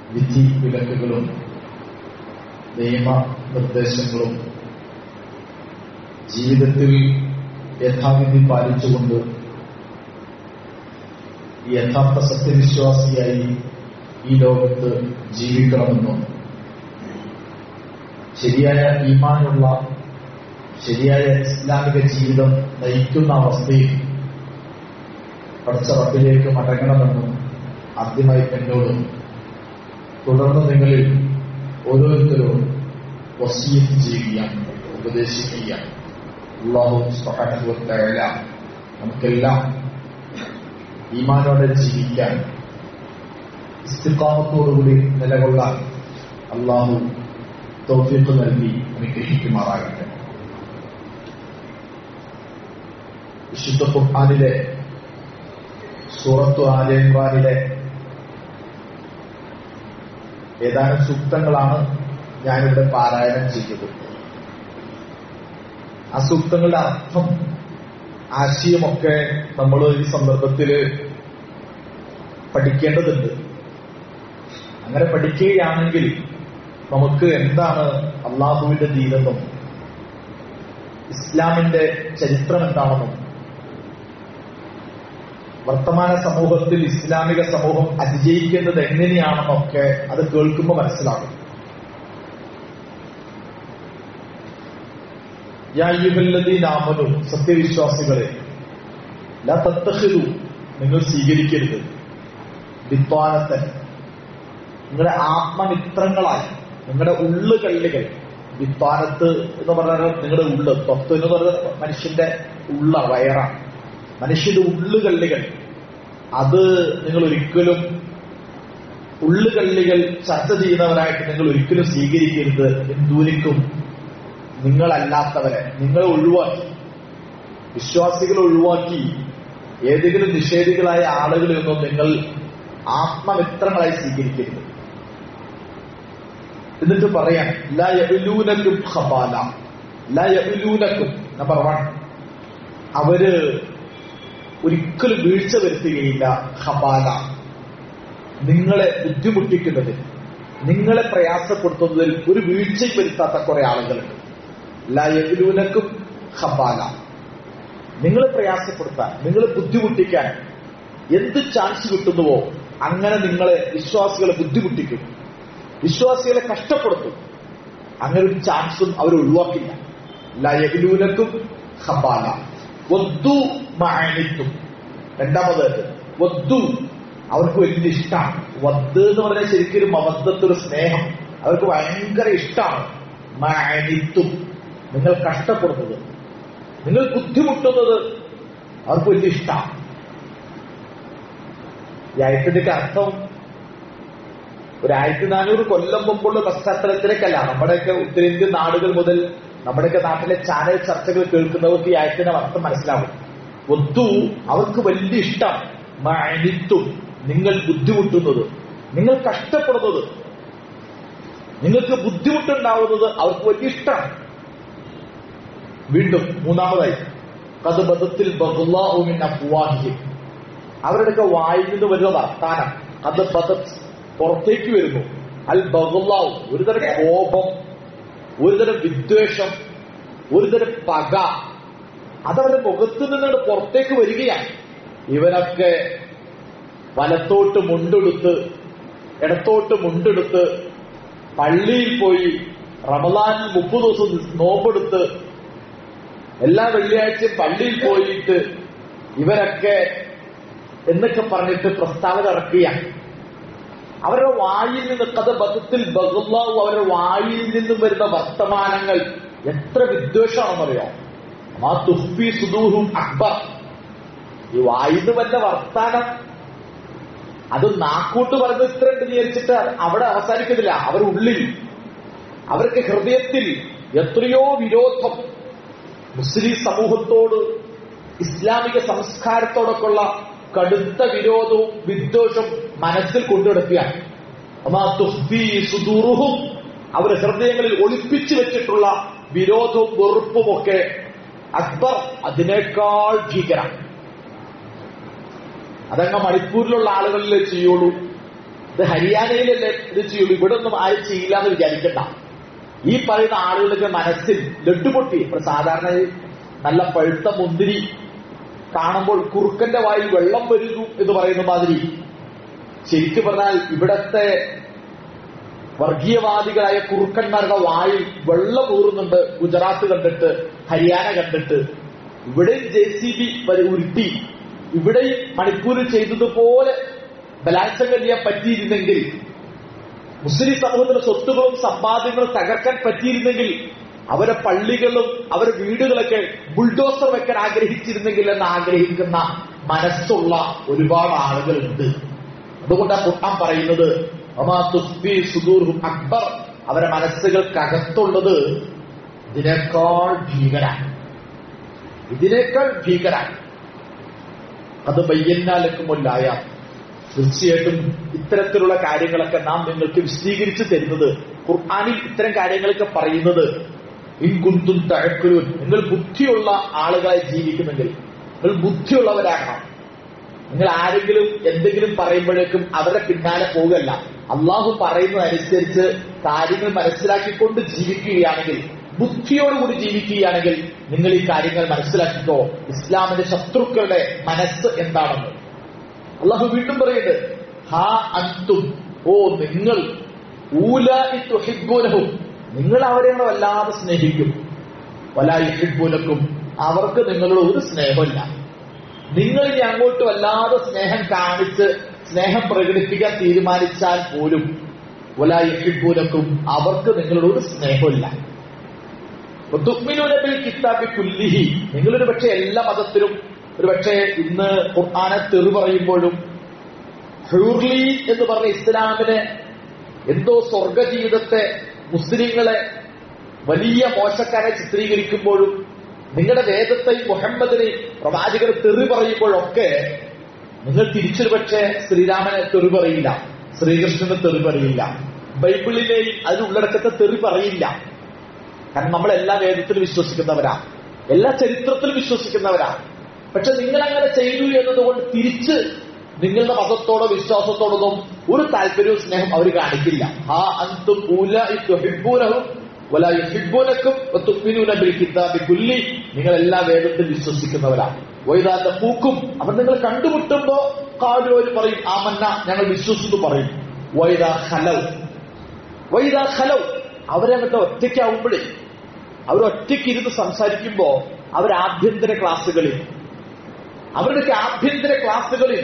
വിധി വിലക്കുകളും നിയമ നിർദ്ദേശങ്ങളും ജീവിതത്തിൽ യഥാവിധി പാലിച്ചുകൊണ്ട് യഥാർത്ഥ സത്യവിശ്വാസിയായി ഈ ലോകത്ത് ജീവിക്കണമെന്നും ശരിയായ ഈമാനുള്ള ശരിയായ ഇസ്ലാമിക ജീവിതം നയിക്കുന്ന അവസ്ഥയിൽ പഠിച്ച റബ്ബിലേക്ക് മടങ്ങണമെന്നും ആദ്യമായി എന്നോടും തുടർന്ന് നിങ്ങളിൽ ഓരോരുത്തരോടും വസീയത്ത് ചെയ്യുകയാണ് ഉപദേശിക്കുകയാണ് അള്ളാഹു സുബ്ഹാനഹുവതആല നമുക്കെല്ലാം ഈമാനോടെ ജീവിക്കാൻ ഇസ്തിഖാമത്തോടുകൂടി നിലകൊള്ളാൻ അള്ളാഹു തൗഫീഖ് നൽകി അനുഗ്രഹിക്കുമാറാകട്ടെ വിശുദ്ധ ഖുർആനിലെ സൂറത്തു ആല ഇമ്രാനിലെ ഏതാനും സൂക്തങ്ങളാണ് ഞാനിവിടെ പാരായണം ചെയ്തത് ആ സൂക്തങ്ങളുടെ അർത്ഥം ആശയമൊക്കെ നമ്മൾ ഈ സന്ദർഭത്തിൽ പഠിക്കേണ്ടതുണ്ട് അങ്ങനെ പഠിക്കുകയാണെങ്കിൽ നമുക്ക് എന്താണ് അള്ളാഹുവിന്റെ ദീനെന്നും ഇസ്ലാമിന്റെ ചരിത്രം എന്താണെന്നും വർത്തമാന സമൂഹത്തിൽ ഇസ്ലാമിക സമൂഹം അതിജയിക്കേണ്ടത് എങ്ങനെയാണെന്നൊക്കെ അത് കേൾക്കുമ്പോൾ മനസ്സിലാകും യായുഹല്ലദീനാമനു സത്യവിശ്വാസികളെ ലാ തത്തഹിദു നിങ്ങൾ സ്വീകരിക്കരുത് വിദ്വാനത്തൻ നിങ്ങളുടെ ആത്മമിത്രങ്ങളായി നിങ്ങളുടെ ഉള്ളുകള്ളികൾ വിദ്വാനത്ത് എന്ന് പറഞ്ഞാൽ നിങ്ങളുടെ ഉള്ള് തൊത്ത് എന്ന് പറയുന്നത് മനുഷ്യന്റെ ഉള്ള വയറാണ് മനുഷ്യന്റെ ഉള്ളുകള്ളികൾ അത് നിങ്ങൾ ഒരിക്കലും ഉള്ളുകള്ളികൾ ചർച്ച ചെയ്യുന്നവരായിട്ട് നിങ്ങൾ ഒരിക്കലും സ്വീകരിക്കരുത് എന്തൂരിക്കും നിങ്ങളല്ലാത്തവരെ നിങ്ങളെ ഒഴിവാക്കി വിശ്വാസികളെ ഒഴിവാക്കി ഏതെങ്കിലും നിഷേധികളായ ആളുകളെയൊന്നും നിങ്ങൾ ആത്മമിത്രങ്ങളായി സ്വീകരിക്കരുത് എന്നിട്ട് പറയാൻ ലൂനക്കും ഹബാല ലൂനക്കും നമ്പർ വൺ അവര് ഒരിക്കലും വീഴ്ച വരുത്തുകയില്ല ഹബാല നിങ്ങളെ ബുദ്ധിമുട്ടിക്കുന്നതിൽ നിങ്ങളെ പ്രയാസപ്പെടുത്തുന്നതിൽ ഒരു വീഴ്ചയും വരുത്താത്ത കുറെ ആളുകളുണ്ട് ലയവിലൂനക്കും ഹബാല നിങ്ങളെ പ്രയാസപ്പെടുത്താൻ നിങ്ങളെ ബുദ്ധിമുട്ടിക്കാൻ എന്ത് ചാൻസ് കിട്ടുന്നുവോ അങ്ങനെ നിങ്ങളെ വിശ്വാസികളെ ബുദ്ധിമുട്ടിക്കും വിശ്വാസികളെ കഷ്ടപ്പെടുത്തും അങ്ങനെ ഒരു ചാൻസും അവർ ഒഴിവാക്കില്ല ലയവിലൂനക്കും ഹബാല ഒദ്ദു മാനിത്തും രണ്ടാമത് ഒദ്ദു അവർക്ക് വലിയ ഇഷ്ടമാണ് വദ് എന്ന് പറഞ്ഞാൽ ശരിക്കും മബദ്ധത്തൊരു സ്നേഹം അവർക്ക് ഭയങ്കര ഇഷ്ടമാണ് മാനിത്തും നിങ്ങൾ കഷ്ടപ്പെടുന്നത് നിങ്ങൾ ബുദ്ധിമുട്ടുന്നത് അവർക്ക് വലിയ ഇഷ്ടമാണ് ഈ ആയത്തിന്റെ അർത്ഥം ഒരു ആയിരത്തി നാനൂറ് കൊല്ലം മുമ്പുള്ള പശ്ചാത്തലത്തിലേക്കല്ല നമ്മുടെയൊക്കെ ഉത്തരേന്ത്യൻ നാടുകൾ മുതൽ നമ്മുടെയൊക്കെ നാട്ടിലെ ചാനൽ ചർച്ചകൾ കേൾക്കുന്നവർക്ക് ഈ ആയത്തിന്റെ അർത്ഥം മനസ്സിലാവും ഒത്തു അവർക്ക് വലിയ ഇഷ്ടം മണിത്തും നിങ്ങൾ ബുദ്ധിമുട്ടുന്നത് നിങ്ങൾ കഷ്ടപ്പെടുന്നത് നിങ്ങൾക്ക് ബുദ്ധിമുട്ടുണ്ടാവുന്നത് അവർക്ക് വലിയ ഇഷ്ടമാണ് വീണ്ടും മൂന്നാമതായി കഥബദ്ധത്തിൽ ബഹുല്ലാഹുമിൻ അഫ്വാഹിയും അവരുടെയൊക്കെ വായിൽ നിന്ന് വരുന്ന വർത്താനം അത് ബദത്ത് പുറത്തേക്ക് വരുന്നു അൽ ബഹുല്ലാവും ഒരുതരം കോപം ഒരുതരം വിദ്വേഷം ഒരുതരം പക അതവരുടെ മുഖത്ത് നിന്നാണ് പുറത്തേക്ക് വരികയാണ് ഇവരൊക്കെ വലത്തോട്ട് മുണ്ടെടുത്ത് ഇടത്തോട്ട് മുണ്ടെടുത്ത് പള്ളിയിൽ പോയി റമദാനിൽ മുപ്പത് ദിവസം നോമ്പെടുത്ത് എല്ലാ വെള്ളിയാഴ്ചയും പള്ളിയിൽ പോയിട്ട് ഇവരൊക്കെ എന്നൊക്കെ പറഞ്ഞിട്ട് പ്രസ്താവന ഇറക്കുകയാണ് അവരുടെ വായിൽ നിന്ന് കഥ ബദ്ധത്തിൽ ബഹുല്ലാവു അവരുടെ വായിൽ നിന്നും വരുന്ന വർത്തമാനങ്ങൾ എത്ര വിദ്വേഷമാണെന്നറിയാം ആ തുഫി സുദൂഹും അക്ബർ ഈ വായിന്ന് വല്ല വർത്താനം അത് നാക്കൂട്ട് പറഞ്ഞ് ഇത്ര ഉണ്ട് വിചാരിച്ചിട്ട് അവിടെ അവസാനിക്കുന്നില്ല അവർ ഉള്ളിൽ അവർക്ക് ഹൃദയത്തിൽ എത്രയോ വിരോധം മുസ്ലിം സമൂഹത്തോട് ഇസ്ലാമിക സംസ്കാരത്തോടൊക്കെയുള്ള കടുത്ത വിരോധവും വിദ്വേഷവും മനസ്സിൽ കൊണ്ടുനടക്കുകയാണ് സുദൂറുഹും അവർ ഹൃദയങ്ങളിൽ ഒളിപ്പിച്ചു വെച്ചിട്ടുള്ള വിരോധവും വെറുപ്പും ഒക്കെ അക്ബർ അതിനേക്കാൾ ഭീകരം അതങ്ങ് മണിപ്പൂരിലുള്ള ആളുകളിലേ ചെയ്യുള്ളൂ ഇത് ഹരിയാനയിലല്ലേ ഇത് ചെയ്യുള്ളൂ ഇവിടെ ഒന്നും ആരും ചെയ്യില്ല എന്ന് വിചാരിക്കണ്ട ഈ പറയുന്ന ആളുകൾക്ക് മനസ്സിൽ ലഡുപൊട്ടി ഇപ്പൊ സാധാരണ ഈ നല്ല പഴുത്ത മുന്തിരി കാണുമ്പോൾ കുറുക്കന്റെ വായിൽ വെള്ളം വരുന്നു എന്ന് പറയുന്ന മാതിരി ശരിക്കും പറഞ്ഞാൽ ഇവിടത്തെ വർഗീയവാദികളായ കുറുക്കന്മാരുടെ വായിൽ വെള്ളം ഊറുന്നുണ്ട് ഗുജറാത്ത് കണ്ടിട്ട് ഹരിയാന കണ്ടിട്ട് ഇവിടെയും ജെ സി ബി ഉരുട്ടി ഇവിടെയും മണിപ്പൂരിൽ ചെയ്തതുപോലെ ബലാത്സംഗം ചെയ്യാൻ പറ്റിയിരുന്നെങ്കിൽ മുസ്ലിം സമൂഹത്തിന്റെ സ്വത്തുകളും സമ്പാദ്യങ്ങളും തകർക്കാൻ പറ്റിയിരുന്നെങ്കിൽ അവരെ പള്ളികളും അവരെ വീടുകളൊക്കെ ബുൾഡോസർ വെക്കാൻ ആഗ്രഹിച്ചിരുന്നെങ്കിൽ എന്ന് ആഗ്രഹിക്കുന്ന മനസ്സുള്ള ഒരുപാട് ആളുകളുണ്ട് അതുകൊണ്ടാണ് ഖുർആൻ പറയുന്നത് വമാ തുഖ്ഫി സുദൂർഹും അക്ബർ അവരെ മനസ്സുകൾക്കകത്തുള്ളത് ഇതിനേക്കാൾ ഭീകരാണ് ഇതിനേക്കാൾ ഭീകരാണ് അത് ബയ്യന്നാലക്കുമല്ലായ തീർച്ചയായിട്ടും ഇത്തരത്തിലുള്ള കാര്യങ്ങളൊക്കെ നാം നിങ്ങൾക്ക് വിശദീകരിച്ചു തരുന്നത് ഖുർആാനിൽ ഇത്തരം കാര്യങ്ങളൊക്കെ പറയുന്നത് ഇൻകുന്തും തഴക്കുലൂൻ നിങ്ങൾ ബുദ്ധിയുള്ള ആളുകളായി ജീവിക്കുന്നെങ്കിൽ നിങ്ങൾ ബുദ്ധിയുള്ളവരാകണം നിങ്ങൾ ആരെങ്കിലും എന്തെങ്കിലും പറയുമ്പോഴേക്കും അവരുടെ പിന്നാലെ പോകല്ല അള്ളാഹു പറയുന്നതനുസരിച്ച് കാര്യങ്ങൾ മനസ്സിലാക്കിക്കൊണ്ട് ജീവിക്കുകയാണെങ്കിൽ ബുദ്ധിയോടുകൂടി ജീവിക്കുകയാണെങ്കിൽ നിങ്ങൾ ഈ കാര്യങ്ങൾ മനസ്സിലാക്കിക്കോ ഇസ്ലാമിന്റെ ശത്രുക്കളുടെ മനസ്സ് എന്താണെന്ന് അള്ളാഹു വീണ്ടും പറയുന്നത് ഹാ അന്തും ഓ നിങ്ങൾ ഊലിബൂലഹും നിങ്ങൾ അവരെ വല്ലാതെ സ്നേഹിക്കും വലായിബൂലക്കും അവർക്ക് നിങ്ങളോട് ഒരു സ്നേഹമില്ല നിങ്ങൾ ഇനി അങ്ങോട്ട് വല്ലാതെ സ്നേഹം കാണിച്ച് സ്നേഹം പ്രകടിപ്പിക്കാൻ തീരുമാനിച്ചാൽ പോലും വലായിബൂലക്കും അവർക്ക് നിങ്ങളോട് ഒരു സ്നേഹമില്ല തുക്മിനൂനബിൽ കിതാബി കുല്ലിഹി നിങ്ങളൊരു പക്ഷെ എല്ലാ മതത്തിലും ഒരു പക്ഷേ ഇന്ന് ഖുർആാനെ തെറി പറയുമ്പോഴും ഹ്യൂർലി എന്ന് പറഞ്ഞ ഇസ്ലാമിനെ എന്തോ സ്വർഗ ജീവിതത്തെ മുസ്ലിങ്ങളെ വലിയ മോശക്കാരെ ചിത്രീകരിക്കുമ്പോഴും നിങ്ങളുടെ വേദത്തെയും മുഹമ്മദിനെയും പ്രവാചകർ തെറി പറയുമ്പോഴൊക്കെ നിങ്ങൾ തിരിച്ചൊരു പക്ഷേ ശ്രീരാമനെ തെറി പറയില്ല ശ്രീകൃഷ്ണനെ തെറി പറയില്ല ബൈബിളിലെയും അതിനുള്ളടക്കത്തെ തെറി പറയില്ല കാരണം നമ്മൾ എല്ലാ വേദത്തിലും വിശ്വസിക്കുന്നവരാ എല്ലാ ചരിത്രത്തിലും വിശ്വസിക്കുന്നവരാ പക്ഷെ നിങ്ങൾ അങ്ങനെ ചെയ്തു എന്നതുകൊണ്ട് തിരിച്ച് നിങ്ങളുടെ മതത്തോടോ വിശ്വാസത്തോടൊന്നും ഒരു താല്പര്യവും സ്നേഹം അവർ കാണിക്കില്ല ആ അന്തും കുല്ലി നിങ്ങൾ എല്ലാ വേദത്തിൽ വിശ്വസിക്കുന്നവരാണ് വൈദാന്റെ പൂക്കും അവർ നിങ്ങൾ കണ്ടുമുട്ടുമ്പോ കാലു അവർ പറയും ആ മന്ന ഞങ്ങൾ വിശ്വസിച്ചു പറയും വൈദാ ഹലവ് വൈദാ ഹലവ് അവരങ്ങോട്ട് ഒറ്റയ്ക്കാവുമ്പോഴേ അവർ ഒറ്റയ്ക്ക് ഇരുന്ന് സംസാരിക്കുമ്പോ അവർ ആഭ്യന്തര ക്ലാസ്സുകളിൽ അവരുടെയൊക്കെ ആഭ്യന്തര ക്ലാസ്സുകളിൽ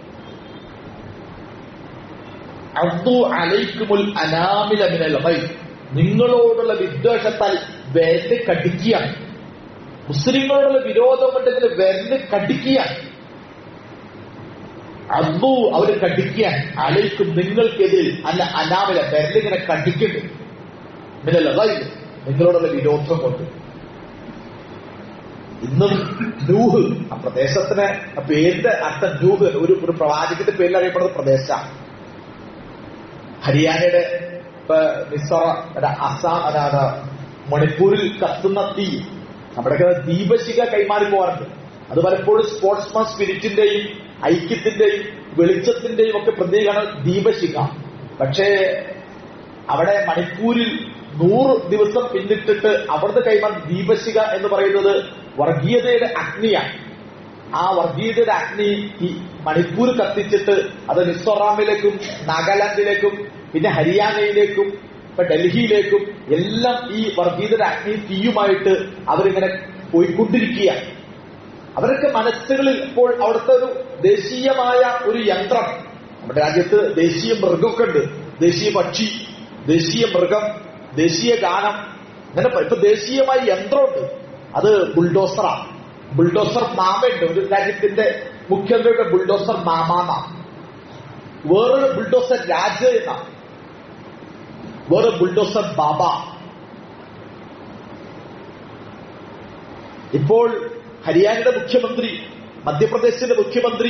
അബ്ദു അലൈക്കുമുൽ അനാമില മിനൽ ഖൈർ നിങ്ങളോടുള്ള വിദ്വേഷത്താൽ വെരല് കടിക്കുകയാണ് മുസ്ലിങ്ങളോടുള്ള വിരോധം കൊണ്ടെങ്കിൽ വെരല് കടിക്കുകയാണ് അബ്ദു അവര് കടിക്കാൻ അലൈക്കും നിങ്ങൾക്കെതിരിൽ അല്ല അനാമില വെരലിങ്ങനെ കടിക്കുന്നു മിനൽ ഖൈർ നിങ്ങളോടുള്ള വിരോധം കൊണ്ട് ഇന്നും നൂഹ് ആ പ്രദേശത്തിന് ആ പേരിന്റെ അർത്ഥം നൂഹ് ഒരു ഒരു പ്രവാചകന്റെ പേരിൽ അറിയപ്പെടുന്ന പ്രദേശമാണ് ഹരിയാനയുടെ ഇപ്പൊ മിസോറ അസാം അതായത് മണിപ്പൂരിൽ കത്തുന്ന തീ നമ്മുടെയൊക്കെ ദീപശിഖ കൈമാറി പോകാറുണ്ട് അത് പലപ്പോഴും സ്പോർട്സ്മാൻ സ്പിരിറ്റിന്റെയും ഐക്യത്തിന്റെയും വെളിച്ചത്തിന്റെയും ഒക്കെ പ്രതീകമാണ് ദീപശിഖ പക്ഷേ അവിടെ മണിപ്പൂരിൽ നൂറ് ദിവസം പിന്നിട്ടിട്ട് അവിടുത്തെ കൈമാറി ദീപശിഖ എന്ന് പറയുന്നത് വർഗീയതയുടെ അഗ്നിയാണ് ആ വർഗീയതയുടെ അഗ്നി ഈ മണിപ്പൂർ കത്തിച്ചിട്ട് അത് മിസോറാമിലേക്കും നാഗാലാൻഡിലേക്കും പിന്നെ ഹരിയാനയിലേക്കും ഇപ്പൊ ഡൽഹിയിലേക്കും എല്ലാം ഈ വർഗീയതയുടെ അഗ്നി തീയുമായിട്ട് അവരിങ്ങനെ പോയിക്കൊണ്ടിരിക്കുകയാണ് അവരൊക്കെ മനസ്സുകളിൽ ഇപ്പോൾ അവിടുത്തെ ഒരു ദേശീയമായ ഒരു യന്ത്രം നമ്മുടെ രാജ്യത്ത് ദേശീയ മൃഗമൊക്കെ ഉണ്ട് ദേശീയ പക്ഷി ദേശീയ മൃഗം ദേശീയ ഗാനം അങ്ങനെ ഇപ്പൊ ദേശീയമായ യന്ത്രമുണ്ട് അത് ബുൾഡോസറാണ് ബുൾഡോസർ മാമയുണ്ട് ഒരു രാജ്യത്തിന്റെ മുഖ്യമന്ത്രിയുടെ ബുൾഡോസർ മാമാന്ന വേറൊരു ബുൾഡോസർ രാജ എന്ന വേറെ ബുൾഡോസർ ബാബ ഇപ്പോൾ ഹരിയാനയുടെ മുഖ്യമന്ത്രി മധ്യപ്രദേശിന്റെ മുഖ്യമന്ത്രി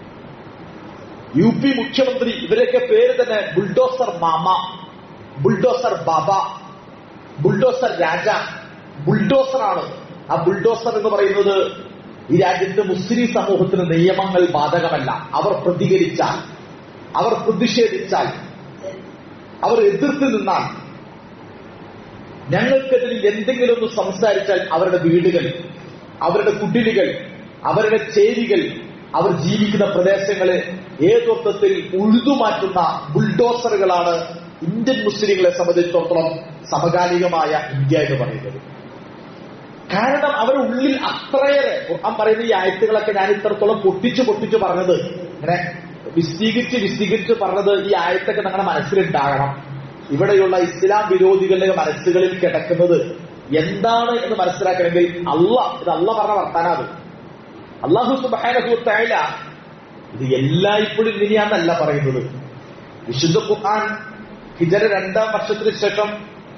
യു പി മുഖ്യമന്ത്രി ഇവരൊക്കെ പേര് തന്നെ ബുൾഡോസർ മാമ ബുൾഡോസർ ബാബ ബുൾഡോസർ രാജ ബുൾഡോസറാണ് ആ ബുൾഡോസർ എന്ന് പറയുന്നത് ഈ രാജ്യത്തെ മുസ്ലിം സമൂഹത്തിന് നിയമങ്ങൾ ബാധകമല്ല അവർ പ്രതികരിച്ചാൽ അവർ പ്രതിഷേധിച്ചാൽ അവർ എതിർത്ത് നിന്നാൽ ഞങ്ങൾക്കെതിരിൽ എന്തെങ്കിലും ഒന്ന് സംസാരിച്ചാൽ അവരുടെ വീടുകൾ അവരുടെ കുടിലുകൾ അവരുടെ ചേരികൾ അവർ ജീവിക്കുന്ന പ്രദേശങ്ങളെ ഏതൊർത്ഥത്തിൽ ഉഴുതുമാറ്റുന്ന ബുൾഡോസറുകളാണ് ഇന്ത്യൻ മുസ്ലിങ്ങളെ സംബന്ധിച്ചിടത്തോളം സമകാലികമായ ഇന്ത്യ എന്ന് പറയുന്നത് കാരണം അവരുടെ ഉള്ളിൽ അത്രയേറെ ഖുർആൻ പറയുന്ന ഈ ആയത്തുകളൊക്കെ ഞാൻ ഇത്രത്തോളം പൊട്ടിച്ചു പൊട്ടിച്ചു പറഞ്ഞത് ഇങ്ങനെ വിസ്തീകരിച്ച് വിസ്തീകരിച്ച് പറഞ്ഞത് ഈ ആയത്തൊക്കെ നിങ്ങളുടെ മനസ്സിലുണ്ടാകണം ഇവിടെയുള്ള ഇസ്ലാം വിരോധികളുടെ മനസ്സുകളിൽ കിടക്കുന്നത് എന്താണ് എന്ന് മനസ്സിലാക്കണമെങ്കിൽ അല്ല ഇത് അല്ല പറഞ്ഞ വർത്താനാത് അള്ളാഹു സുബാനഹുത്തായ ഇത് എല്ലായ്പ്പോഴും ഇങ്ങനെയാണെന്നല്ല പറയുന്നത് വിശുദ്ധ ഖുർആൻ ഹിജറ രണ്ടാം വർഷത്തിന് ശേഷം